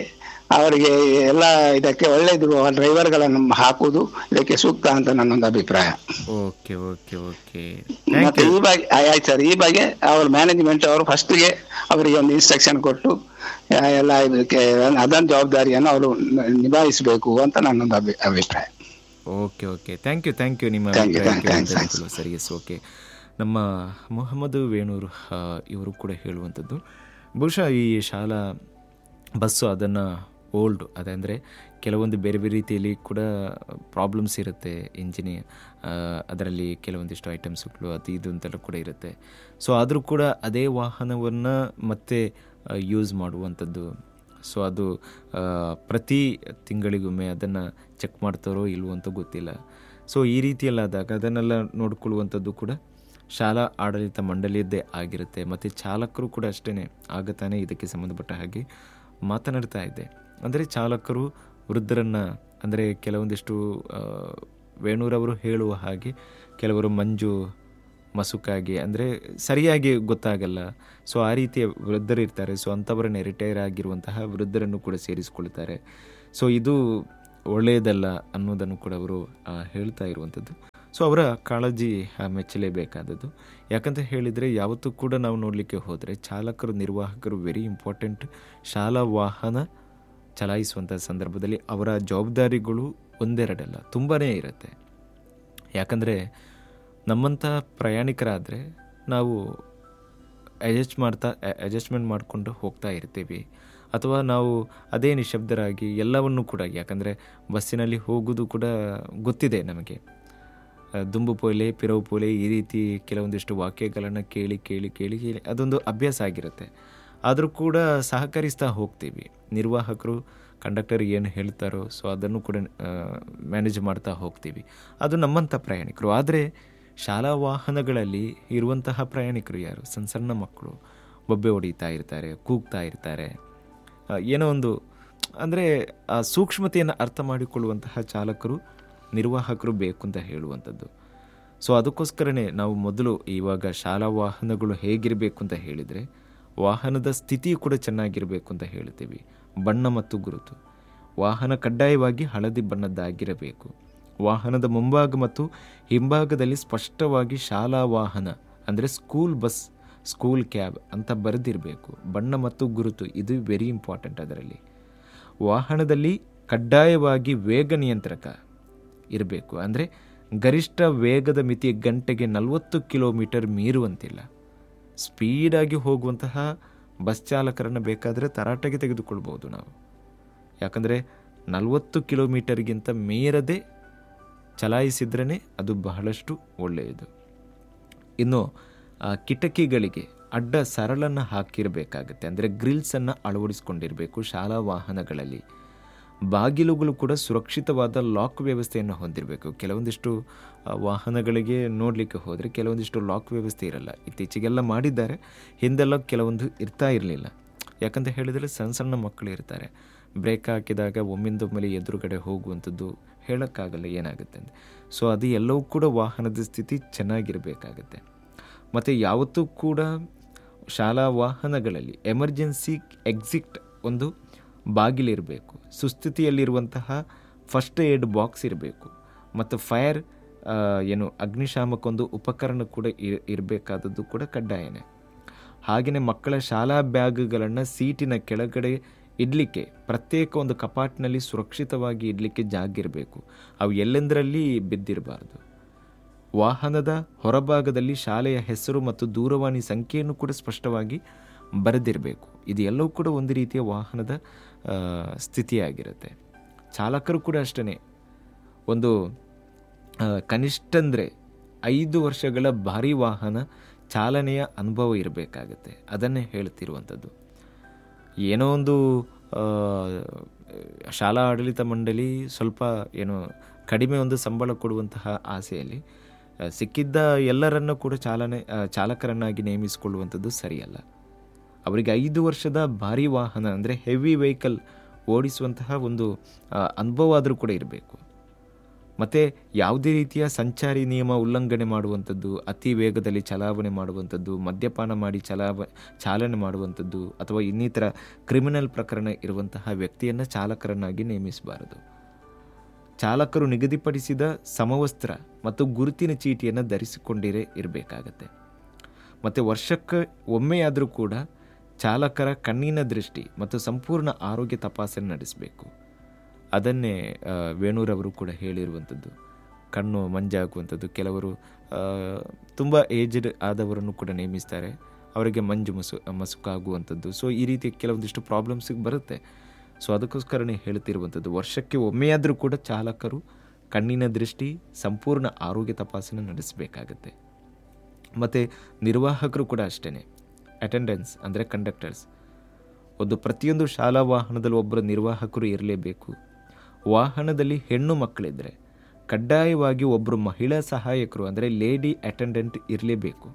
ಅವರಿಗೆ ಎಲ್ಲ ಇದಕ್ಕೆ ಒಳ್ಳೆಯದು ಡ್ರೈವರ್ಗಳನ್ನು ಹಾಕುವುದು ಇದಕ್ಕೆ ಸೂಕ್ತ ಅಂತ ನನ್ನೊಂದು ಅಭಿಪ್ರಾಯ ಓಕೆ ಓಕೆ ಓಕೆ ಮತ್ತೆ ಈ ಬಗ್ಗೆ ಆ, ಆಯ್ತು ಸರ್ ಈ ಬಗ್ಗೆ ಅವ್ರ ಮ್ಯಾನೇಜ್ಮೆಂಟ್ ಅವರು ಫಸ್ಟ್ಗೆ ಅವರಿಗೆ ಒಂದು ಇನ್ಸ್ಟ್ರಕ್ಷನ್ ಕೊಟ್ಟು ಆ, ಎಲ್ಲ ಇದಕ್ಕೆ ಅದನ್ನ ಜವಾಬ್ದಾರಿಯನ್ನು ಅವರು ನಿಭಾಯಿಸಬೇಕು ಅಂತ ನನ್ನೊಂದು ಅಭಿ ಅಭಿಪ್ರಾಯ okay okay thank you thank you ನಿಮ್ಮ Thank you, ಅಭಿಪ್ರಾಯಕ್ಕೆ thanks, thanks. ವಂದನೆಗಳು. ಸರಿ ಎಸ್ ಓಕೆ ನಮ್ಮ ಮೊಹಮ್ಮದ್ ವೇಣೂರು ಆ, ಇವರು ಕೂಡ ಹೇಳುವಂಥದ್ದು ಬಹುಶಃ ಈ ಶಾಲಾ ಬಸ್ಸು ಅದನ್ನು ಓಲ್ಡ್ ಅದಂದರೆ ಕೆಲವೊಂದು ಬೇರೆ ಬೇರೆ ರೀತಿಯಲ್ಲಿ ಕೂಡ ಪ್ರಾಬ್ಲಮ್ಸ್ ಇರುತ್ತೆ ಇಂಜಿನಿ ಅದರಲ್ಲಿ ಕೆಲವೊಂದಿಷ್ಟು ಐಟಮ್ಸ್ಗಳು ಅದು ಇದು ಅಂತೆಲ್ಲ ಕೂಡ ಇರುತ್ತೆ ಸೊ ಆದರೂ ಕೂಡ ಅದೇ ವಾಹನವನ್ನು ಮತ್ತೆ ಯೂಸ್ ಮಾಡುವಂಥದ್ದು ಸೊ ಅದು ಆ, ಪ್ರತಿ ತಿಂಗಳಿಗೊಮ್ಮೆ ಅದನ್ನು ಚೆಕ್ ಮಾಡ್ತಾರೋ ಇಲ್ವೋ ಅಂತ ಗೊತ್ತಿಲ್ಲ ಸೊ ಈ ರೀತಿಯಲ್ಲಾದಾಗ ಅದನ್ನೆಲ್ಲ ನೋಡ್ಕೊಳ್ಳುವಂಥದ್ದು ಕೂಡ ಶಾಲಾ ಆಡಳಿತ ಮಂಡಳಿಯದ್ದೇ ಆಗಿರುತ್ತೆ ಮತ್ತು ಚಾಲಕರು ಕೂಡ ಅಷ್ಟೇ ಆಗ ತಾನೇ ಇದಕ್ಕೆ ಸಂಬಂಧಪಟ್ಟ ಹಾಗೆ ಮಾತನಾಡ್ತಾ ಇದ್ದೆ ಅಂದರೆ ಚಾಲಕರು ವೃದ್ಧರನ್ನು ಅಂದರೆ ಕೆಲವೊಂದಿಷ್ಟು ಆ, ವೇಣೂರವರು ಹೇಳುವ ಹಾಗೆ ಕೆಲವರು ಮಂಜು ಮಸುಕಾಗಿ ಅಂದರೆ ಸರಿಯಾಗಿ ಗೊತ್ತಾಗಲ್ಲ ಸೊ ಆ ರೀತಿಯ ವೃದ್ಧರು ಇರ್ತಾರೆ ಸೊ ಅಂಥವರನ್ನ ರಿಟೈರ್ ಆಗಿರುವಂತಹ ವೃದ್ಧರನ್ನು ಕೂಡ ಸೇರಿಸಿಕೊಳ್ತಾರೆ ಸೊ ಇದು ಒಳ್ಳೆಯದಲ್ಲ ಅನ್ನೋದನ್ನು ಕೂಡ ಅವರು ಆ, ಹೇಳ್ತಾ ಇರುವಂಥದ್ದು ಸೊ ಅವರ ಕಾಳಜಿ ಆ, ಮೆಚ್ಚಲೇಬೇಕಾದದ್ದು ಯಾಕಂತ ಹೇಳಿದರೆ ಯಾವತ್ತೂ ಕೂಡ ನಾವು ನೋಡಲಿಕ್ಕೆ ಹೋದರೆ ಚಾಲಕರು ನಿರ್ವಾಹಕರು ವೆರಿ ಇಂಪಾರ್ಟೆಂಟ್ ಶಾಲಾ ವಾಹನ ಚಲಾಯಿಸುವಂಥ ಸಂದರ್ಭದಲ್ಲಿ ಅವರ ಜವಾಬ್ದಾರಿಗಳು ಒಂದೆರಡಲ್ಲ ತುಂಬಾ ಇರುತ್ತೆ ಯಾಕಂದರೆ ನಮ್ಮಂಥ ಪ್ರಯಾಣಿಕರಾದರೆ ನಾವು ಅಡ್ಜಸ್ಟ್ ಮಾಡ್ತಾ ಅಡ್ಜಸ್ಟ್ಮೆಂಟ್ ಮಾಡಿಕೊಂಡು ಹೋಗ್ತಾ ಇರ್ತೀವಿ ಅಥವಾ ನಾವು ಅದೇ ನಿಶಬ್ದರಾಗಿ ಎಲ್ಲವನ್ನೂ ಕೂಡ ಯಾಕಂದರೆ ಬಸ್ಸಿನಲ್ಲಿ ಹೋಗೋದು ಕೂಡ ಗೊತ್ತಿದೆ ನಮಗೆ ಆ, ದುಂಬು ಪೋಲೆ ಪಿರವು ಪೋಲೆ ಈ ರೀತಿ ಕೆಲವೊಂದಿಷ್ಟು ವಾಕ್ಯಗಳನ್ನು ಕೇಳಿ ಕೇಳಿ ಕೇಳಿ ಕೇಳಿ ಅದೊಂದು ಅಭ್ಯಾಸ ಆಗಿರುತ್ತೆ ಆದರೂ ಕೂಡ ಸಹಕರಿಸ್ತಾ ಹೋಗ್ತೀವಿ ನಿರ್ವಾಹಕರು ಕಂಡಕ್ಟರ್ ಏನು ಹೇಳ್ತಾರೋ ಸೊ ಅದನ್ನು ಕೂಡ ಮ್ಯಾನೇಜ್ ಮಾಡ್ತಾ ಹೋಗ್ತೀವಿ ಅದು ನಮ್ಮಂಥ ಪ್ರಯಾಣಿಕರು ಆದರೆ ಶಾಲಾ ವಾಹನಗಳಲ್ಲಿ ಇರುವಂತಹ ಪ್ರಯಾಣಿಕರು ಯಾರು ಸಣ್ಣ ಸಣ್ಣ ಮಕ್ಕಳು ಬೊಬ್ಬೆ ಹೊಡಿತಾ ಇರ್ತಾರೆ ಕೂಗ್ತಾ ಇರ್ತಾರೆ ಆ, ಏನೋ ಒಂದು ಅಂದರೆ ಆ ಸೂಕ್ಷ್ಮತೆಯನ್ನು ಅರ್ಥ ಮಾಡಿಕೊಳ್ಳುವಂತಹ ಚಾಲಕರು ನಿರ್ವಾಹಕರು ಬೇಕು ಅಂತ ಹೇಳುವಂಥದ್ದು ಸೊ ಅದಕ್ಕೋಸ್ಕರನೇ ನಾವು ಮೊದಲು ಇವಾಗ ಶಾಲಾ ವಾಹನಗಳು ಹೇಗಿರಬೇಕು ಅಂತ ಹೇಳಿದರೆ ವಾಹನದ ಸ್ಥಿತಿ ಕೂಡ ಚೆನ್ನಾಗಿರಬೇಕು ಅಂತ ಹೇಳ್ತೀವಿ ಬಣ್ಣ ಮತ್ತು ಗುರುತು ವಾಹನ ಕಡ್ಡಾಯವಾಗಿ ಹಳದಿ ಬಣ್ಣದ್ದಾಗಿರಬೇಕು ವಾಹನದ ಮುಂಭಾಗ ಮತ್ತು ಹಿಂಭಾಗದಲ್ಲಿ ಸ್ಪಷ್ಟವಾಗಿ ಶಾಲಾ ವಾಹನ ಅಂದರೆ ಸ್ಕೂಲ್ ಬಸ್ ಸ್ಕೂಲ್ ಕ್ಯಾಬ್ ಅಂತ ಬರೆದಿರಬೇಕು ಬಣ್ಣ ಮತ್ತು ಗುರುತು ಇದು ವೆರಿ ಇಂಪಾರ್ಟೆಂಟ್ ಅದರಲ್ಲಿ ವಾಹನದಲ್ಲಿ ಕಡ್ಡಾಯವಾಗಿ ವೇಗ ನಿಯಂತ್ರಕ ಇರಬೇಕು ಅಂದರೆ ಗರಿಷ್ಠ ವೇಗದ ಮಿತಿ ಗಂಟೆಗೆ ನಲವತ್ತು ಕಿಲೋಮೀಟರ್ ಮೀರುವಂತಿಲ್ಲ ಸ್ಪೀಡಾಗಿ ಹೋಗುವಂತಹ ಬಸ್ ಚಾಲಕರನ್ನು ಬೇಕಾದರೆ ತರಾಟೆಗೆ ತೆಗೆದುಕೊಳ್ಬೋದು ನಾವು ಯಾಕಂದರೆ ನಲವತ್ತು ಕಿಲೋಮೀಟರ್ಗಿಂತ ಮೀರದೆ ಚಲಾಯಿಸಿದ್ರೇ ಅದು ಬಹಳಷ್ಟು ಒಳ್ಳೆಯದು ಇನ್ನು ಆ ಕಿಟಕಿಗಳಿಗೆ ಅಡ್ಡ ಸರಳನ್ನು ಹಾಕಿರಬೇಕಾಗತ್ತೆ ಅಂದರೆ ಗ್ರಿಲ್ಸನ್ನು ಅಳವಡಿಸ್ಕೊಂಡಿರಬೇಕು ಶಾಲಾ ವಾಹನಗಳಲ್ಲಿ ಬಾಗಿಲುಗಳು ಕೂಡ ಸುರಕ್ಷಿತವಾದ ಲಾಕ್ ವ್ಯವಸ್ಥೆಯನ್ನು ಹೊಂದಿರಬೇಕು ಕೆಲವೊಂದಿಷ್ಟು ಆ, ವಾಹನಗಳಿಗೆ ನೋಡಲಿಕ್ಕೆ ಹೋದರೆ ಕೆಲವೊಂದಿಷ್ಟು ಲಾಕ್ ವ್ಯವಸ್ಥೆ ಇರಲ್ಲ ಇತ್ತೀಚೆಗೆಲ್ಲ ಮಾಡಿದ್ದಾರೆ ಹಿಂದೆಲ್ಲ ಕೆಲವೊಂದು ಇರ್ತಾ ಇರಲಿಲ್ಲ ಯಾಕಂತ ಹೇಳಿದರೆ ಸಣ್ಣ ಸಣ್ಣ ಮಕ್ಕಳು ಇರ್ತಾರೆ ಬ್ರೇಕ್ ಹಾಕಿದಾಗ ಒಮ್ಮಿಂದೊಮ್ಮೆಲೆ ಎದುರುಗಡೆ ಹೋಗುವಂಥದ್ದು ಹೇಳೋಕ್ಕಾಗಲ್ಲ ಏನಾಗುತ್ತೆ ಅಂತ ಸೊ ಅದು ಎಲ್ಲವೂ ಕೂಡ ವಾಹನದ ಸ್ಥಿತಿ ಚೆನ್ನಾಗಿರಬೇಕಾಗತ್ತೆ ಮತ್ತು ಯಾವತ್ತೂ ಕೂಡ ಶಾಲಾ ವಾಹನಗಳಲ್ಲಿ ಎಮರ್ಜೆನ್ಸಿ ಎಕ್ಸಿಟ್ ಒಂದು ಬಾಗಿಲಿರಬೇಕು ಸುಸ್ಥಿತಿಯಲ್ಲಿರುವಂತಹ ಫಸ್ಟ್ ಏಡ್ ಬಾಕ್ಸ್ ಇರಬೇಕು ಮತ್ತು ಫೈರ್ ಏನು ಅಗ್ನಿಶಾಮಕ್ಕೊಂದು ಉಪಕರಣ ಕೂಡ ಇರಬೇಕಾದದ್ದು ಕೂಡ ಕಡ್ಡಾಯನೇ ಹಾಗೆಯೇ ಮಕ್ಕಳ ಶಾಲಾ ಬ್ಯಾಗ್ಗಳನ್ನು ಸೀಟಿನ ಕೆಳಗಡೆ ಇಡಲಿಕ್ಕೆ ಪ್ರತ್ಯೇಕ ಒಂದು ಕಪಾಟಿನಲ್ಲಿ ಸುರಕ್ಷಿತವಾಗಿ ಇಡಲಿಕ್ಕೆ ಜಾಗ ಇರಬೇಕು ಅವು ಎಲ್ಲೆಂದರಲ್ಲಿ ಬಿದ್ದಿರಬಾರ್ದು ವಾಹನದ ಹೊರಭಾಗದಲ್ಲಿ ಶಾಲೆಯ ಹೆಸರು ಮತ್ತು ದೂರವಾಣಿ ಸಂಖ್ಯೆಯನ್ನು ಕೂಡ ಸ್ಪಷ್ಟವಾಗಿ ಬರೆದಿರಬೇಕು ಇದು ಎಲ್ಲವೂ ಕೂಡ ಒಂದು ರೀತಿಯ ವಾಹನದ ಆ, ಸ್ಥಿತಿಯಾಗಿರುತ್ತೆ ಚಾಲಕರು ಕೂಡ ಅಷ್ಟೇ ಒಂದು ಆ, ಕನಿಷ್ಠ ಅಂದರೆ ಐದು ವರ್ಷಗಳ ಭಾರಿ ವಾಹನ ಚಾಲನೆಯ ಅನುಭವ ಇರಬೇಕಾಗತ್ತೆ ಅದನ್ನೇ ಹೇಳ್ತಿರುವಂಥದ್ದು ಏನೋ ಒಂದು ಆ, ಶಾಲಾ ಆಡಳಿತ ಮಂಡಳಿ ಸ್ವಲ್ಪ ಏನು ಕಡಿಮೆ ಒಂದು ಸಂಬಳ ಕೊಡುವಂತಹ ಆಸೆಯಲ್ಲಿ ಆ, ಸಿಕ್ಕಿದ್ದ ಎಲ್ಲರನ್ನು ಕೂಡ ಚಾಲನೆ ಆ, ಚಾಲಕರನ್ನಾಗಿ ನೇಮಿಸಿಕೊಳ್ಳುವಂಥದ್ದು ಸರಿಯಲ್ಲ ಅವರಿಗೆ ಐದು ವರ್ಷದ ಭಾರಿ ವಾಹನ ಅಂದರೆ ಹೆವಿ ವೆಹಿಕಲ್ ಓಡಿಸುವಂತಹ ಒಂದು ಆ, ಅನುಭವ ಆದರೂ ಕೂಡ ಇರಬೇಕು ಮತ್ತು ಯಾವುದೇ ರೀತಿಯ ಸಂಚಾರಿ ನಿಯಮ ಉಲ್ಲಂಘನೆ ಮಾಡುವಂಥದ್ದು ಅತಿ ವೇಗದಲ್ಲಿ ಚಲಾವಣೆ ಮಾಡುವಂಥದ್ದು ಮದ್ಯಪಾನ ಮಾಡಿ ಚಲಾವ ಚಾಲನೆ ಮಾಡುವಂಥದ್ದು ಅಥವಾ ಇನ್ನಿತರ ಕ್ರಿಮಿನಲ್ ಪ್ರಕರಣ ಇರುವಂತಹ ವ್ಯಕ್ತಿಯನ್ನು ಚಾಲಕರನ್ನಾಗಿ ನೇಮಿಸಬಾರದು ಚಾಲಕರು ನಿಗದಿಪಡಿಸಿದ ಸಮವಸ್ತ್ರ ಮತ್ತು ಗುರುತಿನ ಚೀಟಿಯನ್ನು ಧರಿಸಿಕೊಂಡಿರೇ ಇರಬೇಕಾಗತ್ತೆ ಮತ್ತು ವರ್ಷಕ್ಕೆ ಒಮ್ಮೆಯಾದರೂ ಕೂಡ ಚಾಲಕರ ಕಣ್ಣಿನ ದೃಷ್ಟಿ ಮತ್ತು ಸಂಪೂರ್ಣ ಆರೋಗ್ಯ ತಪಾಸಣೆ ನಡೆಸಬೇಕು ಅದನ್ನೇ ಆ, ವೇಣೂರವರು ಕೂಡ ಹೇಳಿರುವಂಥದ್ದು ಕಣ್ಣು ಮಂಜಾಗುವಂಥದ್ದು ಕೆಲವರು ತುಂಬ ಏಜ್ಡ್ ಆದವರನ್ನು ಕೂಡ ನೇಮಿಸ್ತಾರೆ ಅವರಿಗೆ ಮಂಜು ಮಸು ಮಸುಕಾಗುವಂಥದ್ದು ಸೊ ಈ ರೀತಿ ಕೆಲವೊಂದಿಷ್ಟು ಪ್ರಾಬ್ಲಮ್ಸಿಗೆ ಬರುತ್ತೆ ಸೊ ಅದಕ್ಕೋಸ್ಕರನೇ ಹೇಳ್ತಿರುವಂಥದ್ದು ವರ್ಷಕ್ಕೆ ಒಮ್ಮೆಯಾದರೂ ಕೂಡ ಚಾಲಕರು ಕಣ್ಣಿನ ದೃಷ್ಟಿ ಸಂಪೂರ್ಣ ಆರೋಗ್ಯ ತಪಾಸಣೆ ನಡೆಸಬೇಕಾಗತ್ತೆ ಮತ್ತು ನಿರ್ವಾಹಕರು ಕೂಡ ಅಷ್ಟೇ ಅಟೆಂಡೆನ್ಸ್ ಅಂದರೆ ಕಂಡಕ್ಟರ್ಸ್ ಒಂದು ಪ್ರತಿಯೊಂದು ಶಾಲಾ ವಾಹನದಲ್ಲಿ ಒಬ್ಬರು ನಿರ್ವಾಹಕರು ಇರಲೇಬೇಕು ವಾಹನದಲ್ಲಿ ಹೆಣ್ಣು ಮಕ್ಕಳಿದ್ದರೆ ಕಡ್ಡಾಯವಾಗಿ ಒಬ್ಬರು ಮಹಿಳಾ ಸಹಾಯಕರು ಅಂದರೆ ಲೇಡಿ ಅಟೆಂಡೆಂಟ್ ಇರಲೇಬೇಕು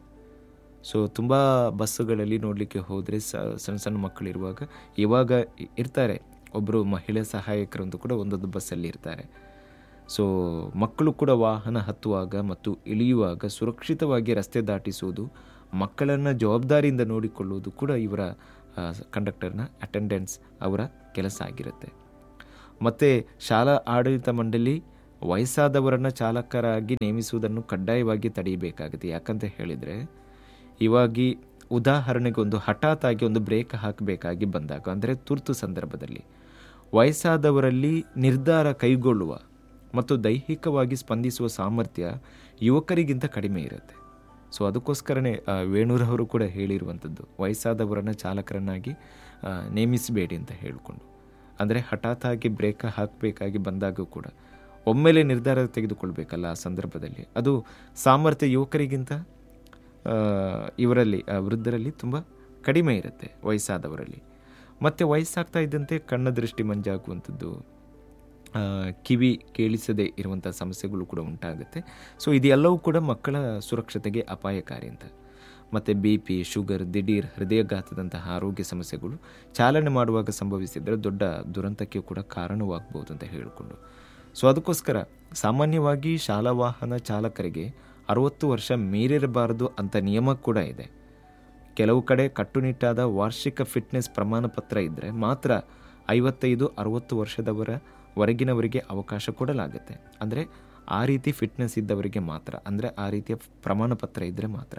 ಸೊ ತುಂಬ ಬಸ್ಸುಗಳಲ್ಲಿ ನೋಡಲಿಕ್ಕೆ ಹೋದರೆ ಸಣ್ಣ ಸಣ್ಣ ಮಕ್ಕಳಿರುವಾಗ ಇವಾಗ ಇ- ಇರ್ತಾರೆ ಒಬ್ಬರು ಮಹಿಳಾ ಸಹಾಯಕರಂತೂ ಕೂಡ ಒಂದೊಂದು ಬಸ್ಸಲ್ಲಿ ಇರ್ತಾರೆ ಸೊ ಮಕ್ಕಳು ಕೂಡ ವಾಹನ ಹತ್ತುವಾಗ ಮತ್ತು ಇಳಿಯುವಾಗ ಸುರಕ್ಷಿತವಾಗಿ ರಸ್ತೆ ದಾಟಿಸುವುದು ಮಕ್ಕಳನ್ನು ಜವಾಬ್ದಾರಿಯಿಂದ ನೋಡಿಕೊಳ್ಳುವುದು ಕೂಡ ಇವರ ಆ, ಕಂಡಕ್ಟರ್ನ ಅಟೆಂಡೆನ್ಸ್ ಅವರ ಕೆಲಸ ಆಗಿರುತ್ತೆ ಮತ್ತು ಶಾಲಾ ಆಡಳಿತ ಮಂಡಳಿ ವಯಸ್ಸಾದವರನ್ನು ಚಾಲಕರಾಗಿ ನೇಮಿಸುವುದನ್ನು ಕಡ್ಡಾಯವಾಗಿ ತಡೆಯಬೇಕಾಗುತ್ತೆ ಯಾಕಂತ ಹೇಳಿದರೆ ಇವಾಗಿ ಉದಾಹರಣೆಗೆ ಒಂದು ಹಠಾತ್ ಆಗಿ ಒಂದು ಬ್ರೇಕ್ ಹಾಕಬೇಕಾಗಿ ಬಂದಾಗ ಅಂದರೆ ತುರ್ತು ಸಂದರ್ಭದಲ್ಲಿ ವಯಸ್ಸಾದವರಲ್ಲಿ ನಿರ್ಧಾರ ಕೈಗೊಳ್ಳುವ ಮತ್ತು ದೈಹಿಕವಾಗಿ ಸ್ಪಂದಿಸುವ ಸಾಮರ್ಥ್ಯ ಯುವಕರಿಗಿಂತ ಕಡಿಮೆ ಇರುತ್ತೆ ಸೊ ಅದಕ್ಕೋಸ್ಕರನೇ ಆ, ವೇಣೂರವರು ಕೂಡ ಹೇಳಿರುವಂಥದ್ದು ವಯಸ್ಸಾದವರನ್ನು ಚಾಲಕರನ್ನಾಗಿ ಆ, ನೇಮಿಸಬೇಡಿ ಅಂತ ಹೇಳಿಕೊಂಡು ಅಂದರೆ ಹಠಾತ್ ಆಗಿ ಬ್ರೇಕ್ ಹಾಕಬೇಕಾಗಿ ಬಂದಾಗ ಕೂಡ ಒಮ್ಮೆಲೆ ನಿರ್ಧಾರ ತೆಗೆದುಕೊಳ್ಬೇಕಲ್ಲ ಆ ಸಂದರ್ಭದಲ್ಲಿ ಅದು ಸಾಮರ್ಥ್ಯ ಯುವಕರಿಗಿಂತ ಆ, ಇವರಲ್ಲಿ ಆ, ವೃದ್ಧರಲ್ಲಿ ತುಂಬ ಕಡಿಮೆ ಇರುತ್ತೆ ವಯಸ್ಸಾದವರಲ್ಲಿ ಮತ್ತು ವಯಸ್ಸಾಗ್ತಾ ಇದ್ದಂತೆ ಕಣ್ಣ ದೃಷ್ಟಿ ಮಂಜಾಗುವಂಥದ್ದು ಆ, ಕಿವಿ ಕೇಳಿಸದೇ ಇರುವಂಥ ಸಮಸ್ಯೆಗಳು ಕೂಡ ಉಂಟಾಗುತ್ತೆ ಸೊ ಇದೆಲ್ಲವೂ ಕೂಡ ಮಕ್ಕಳ ಸುರಕ್ಷತೆಗೆ ಅಪಾಯಕಾರಿ ಅಂತ ಮತ್ತು ಬಿ ಪಿ ಶುಗರ್ ದಿಢೀರ್ ಹೃದಯಘಾತದಂತಹ ಆರೋಗ್ಯ ಸಮಸ್ಯೆಗಳು ಚಾಲನೆ ಮಾಡುವಾಗ ಸಂಭವಿಸಿದರೆ ದೊಡ್ಡ ದುರಂತಕ್ಕೆ ಕೂಡ ಕಾರಣವಾಗಬಹುದು ಅಂತ ಹೇಳಿಕೊಂಡು ಸೊ ಅದಕ್ಕೋಸ್ಕರ ಸಾಮಾನ್ಯವಾಗಿ ಶಾಲಾ ವಾಹನ ಚಾಲಕರಿಗೆ ಅರವತ್ತು ವರ್ಷ ಮೀರಿರಬಾರದು ಅಂತ ನಿಯಮ ಕೂಡ ಇದೆ ಕೆಲವು ಕಡೆ ಕಟ್ಟುನಿಟ್ಟಾದ ವಾರ್ಷಿಕ ಫಿಟ್ನೆಸ್ ಪ್ರಮಾಣ ಪತ್ರ ಇದ್ದರೆ ಮಾತ್ರ ಐವತ್ತೈದು ಅರವತ್ತು ವರ್ಷದವರ ವರೆಗಿನವರಿಗೆ ಅವಕಾಶ ಕೊಡಲಾಗುತ್ತೆ ಅಂದರೆ ಆ ರೀತಿ ಫಿಟ್ನೆಸ್ ಇದ್ದವರಿಗೆ ಮಾತ್ರ ಅಂದರೆ ಆ ರೀತಿಯ ಪ್ರಮಾಣ ಪತ್ರ ಇದ್ದರೆ ಮಾತ್ರ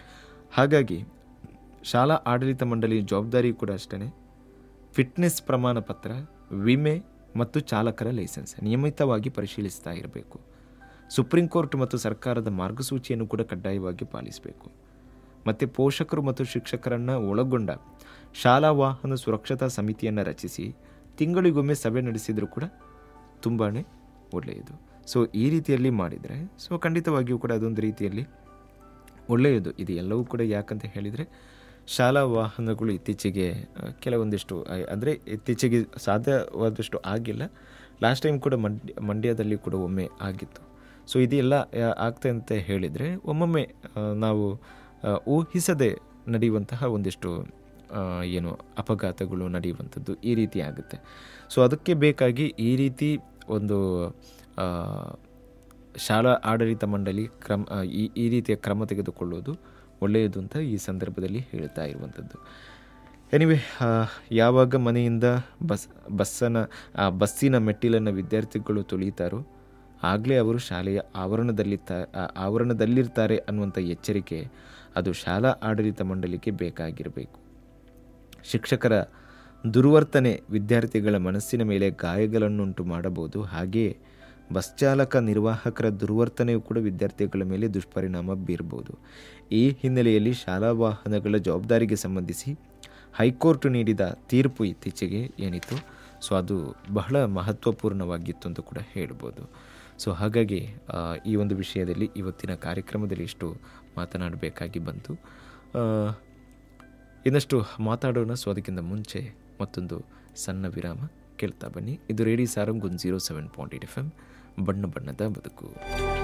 ಹಾಗಾಗಿ ಶಾಲಾ ಆಡಳಿತ ಮಂಡಳಿ ಜವಾಬ್ದಾರಿ ಕೂಡ ಅಷ್ಟೇ ಫಿಟ್ನೆಸ್ ಪ್ರಮಾಣ ಪತ್ರ ವಿಮೆ ಮತ್ತು ಚಾಲಕರ ಲೈಸೆನ್ಸ್ ನಿಯಮಿತವಾಗಿ ಪರಿಶೀಲಿಸ್ತಾ ಇರಬೇಕು ಸುಪ್ರೀಂ ಕೋರ್ಟ್ ಮತ್ತು ಸರ್ಕಾರದ ಮಾರ್ಗಸೂಚಿಯನ್ನು ಕೂಡ ಕಡ್ಡಾಯವಾಗಿ ಪಾಲಿಸಬೇಕು ಮತ್ತು ಪೋಷಕರು ಮತ್ತು ಶಿಕ್ಷಕರನ್ನು ಒಳಗೊಂಡ ಶಾಲಾ ವಾಹನ ಸುರಕ್ಷತಾ ಸಮಿತಿಯನ್ನು ರಚಿಸಿ ತಿಂಗಳಿಗೊಮ್ಮೆ ಸಭೆ ನಡೆಸಿದರೂ ಕೂಡ ತುಂಬಾ ಒಳ್ಳೆಯದು ಸೊ ಈ ರೀತಿಯಲ್ಲಿ ಮಾಡಿದರೆ ಸೊ ಖಂಡಿತವಾಗಿಯೂ ಕೂಡ ಅದೊಂದು ರೀತಿಯಲ್ಲಿ ಒಳ್ಳೆಯದು ಇದು ಎಲ್ಲವೂ ಕೂಡ ಯಾಕಂತ ಹೇಳಿದರೆ ಶಾಲಾ ವಾಹನಗಳು ಇತ್ತೀಚೆಗೆ ಆ, ಕೆಲವೊಂದಿಷ್ಟು ಅಂದರೆ ಇತ್ತೀಚೆಗೆ ಸಾಧ್ಯವಾದಷ್ಟು ಆಗಿಲ್ಲ ಲಾಸ್ಟ್ ಟೈಮ್ ಕೂಡ ಮಂಡ್ಯ ಮಂಡ್ಯದಲ್ಲಿ ಕೂಡ ಒಮ್ಮೆ ಆಗಿತ್ತು ಸೊ ಇದೆಲ್ಲ ಯಾ- ಆಗ್ತಾ ಅಂತ ಹೇಳಿದರೆ ಒಮ್ಮೊಮ್ಮೆ ಆ, ನಾವು ಆ, ಊಹಿಸದೆ ನಡೆಯುವಂತಹ ಒಂದಿಷ್ಟು ಆ, ಏನು ಅಪಘಾತಗಳು ನಡೆಯುವಂಥದ್ದು ಈ ರೀತಿ ಆಗುತ್ತೆ ಸೊ ಅದಕ್ಕೆ ಬೇಕಾಗಿ ಈ ರೀತಿ ಒಂದು ಆ, ಶಾಲಾ ಆಡಳಿತ ಮಂಡಳಿ ಕ್ರಮ ಆ, ಈ ಈ ರೀತಿಯ ಕ್ರಮ ತೆಗೆದುಕೊಳ್ಳುವುದು ಒಳ್ಳೆಯದು ಅಂತ ಈ ಸಂದರ್ಭದಲ್ಲಿ ಹೇಳ್ತಾ ಇರುವಂಥದ್ದು ಎನಿವೆ ಯಾವಾಗ ಮನೆಯಿಂದ ಬಸ್ ಬಸ್ಸನ ಆ ಬಸ್ಸಿನ ಮೆಟ್ಟಿಲನ್ನು ವಿದ್ಯಾರ್ಥಿಗಳು ತುಳಿತಾರೋ ಆಗಲೇ ಅವರು ಶಾಲೆಯ ಆವರಣದಲ್ಲಿತ್ತ ಆ ಆವರಣದಲ್ಲಿರ್ತಾರೆ ಅನ್ನುವಂಥ ಎಚ್ಚರಿಕೆ ಅದು ಶಾಲಾ ಆಡಳಿತ ಮಂಡಳಿಗೆ ಬೇಕಾಗಿರಬೇಕು ಶಿಕ್ಷಕರ ದುರ್ವರ್ತನೆ ವಿದ್ಯಾರ್ಥಿಗಳ ಮನಸ್ಸಿನ ಮೇಲೆ ಗಾಯಗಳನ್ನುಂಟು ಮಾಡಬಹುದು ಹಾಗೆಯೇ ಬಸ್ ಚಾಲಕ ನಿರ್ವಾಹಕರ ದುರ್ವರ್ತನೆಯೂ ಕೂಡ ವಿದ್ಯಾರ್ಥಿಗಳ ಮೇಲೆ ದುಷ್ಪರಿಣಾಮ ಬೀರಬಹುದು ಈ ಹಿನ್ನೆಲೆಯಲ್ಲಿ ಶಾಲಾ ವಾಹನಗಳ ಜವಾಬ್ದಾರಿಗೆ ಸಂಬಂಧಿಸಿ ಹೈಕೋರ್ಟ್ ನೀಡಿದ ತೀರ್ಪು ಇತ್ತೀಚೆಗೆ ಏನಿತ್ತು ಸೊ ಅದು ಬಹಳ ಮಹತ್ವಪೂರ್ಣವಾಗಿತ್ತು ಅಂತ ಕೂಡ ಹೇಳ್ಬೋದು ಸೊ ಹಾಗಾಗಿ ಆ, ಈ ಒಂದು ವಿಷಯದಲ್ಲಿ ಇವತ್ತಿನ ಕಾರ್ಯಕ್ರಮದಲ್ಲಿ ಇಷ್ಟು ಮಾತನಾಡಬೇಕಾಗಿ ಬಂತು ಆ, ಇನ್ನಷ್ಟು ಮಾತಾಡೋಣ ಸೊ ಅದಕ್ಕಿಂತ ಮುಂಚೆ ಮತ್ತೊಂದು ಸಣ್ಣ ವಿರಾಮ ಕೇಳ್ತಾ ಬನ್ನಿ ಇದು ರೇಡಿ ಸಾರಂಗ್ ಒಂದು zero seven point eight F M ಬಣ್ಣ ಬಣ್ಣದ ಬದುಕು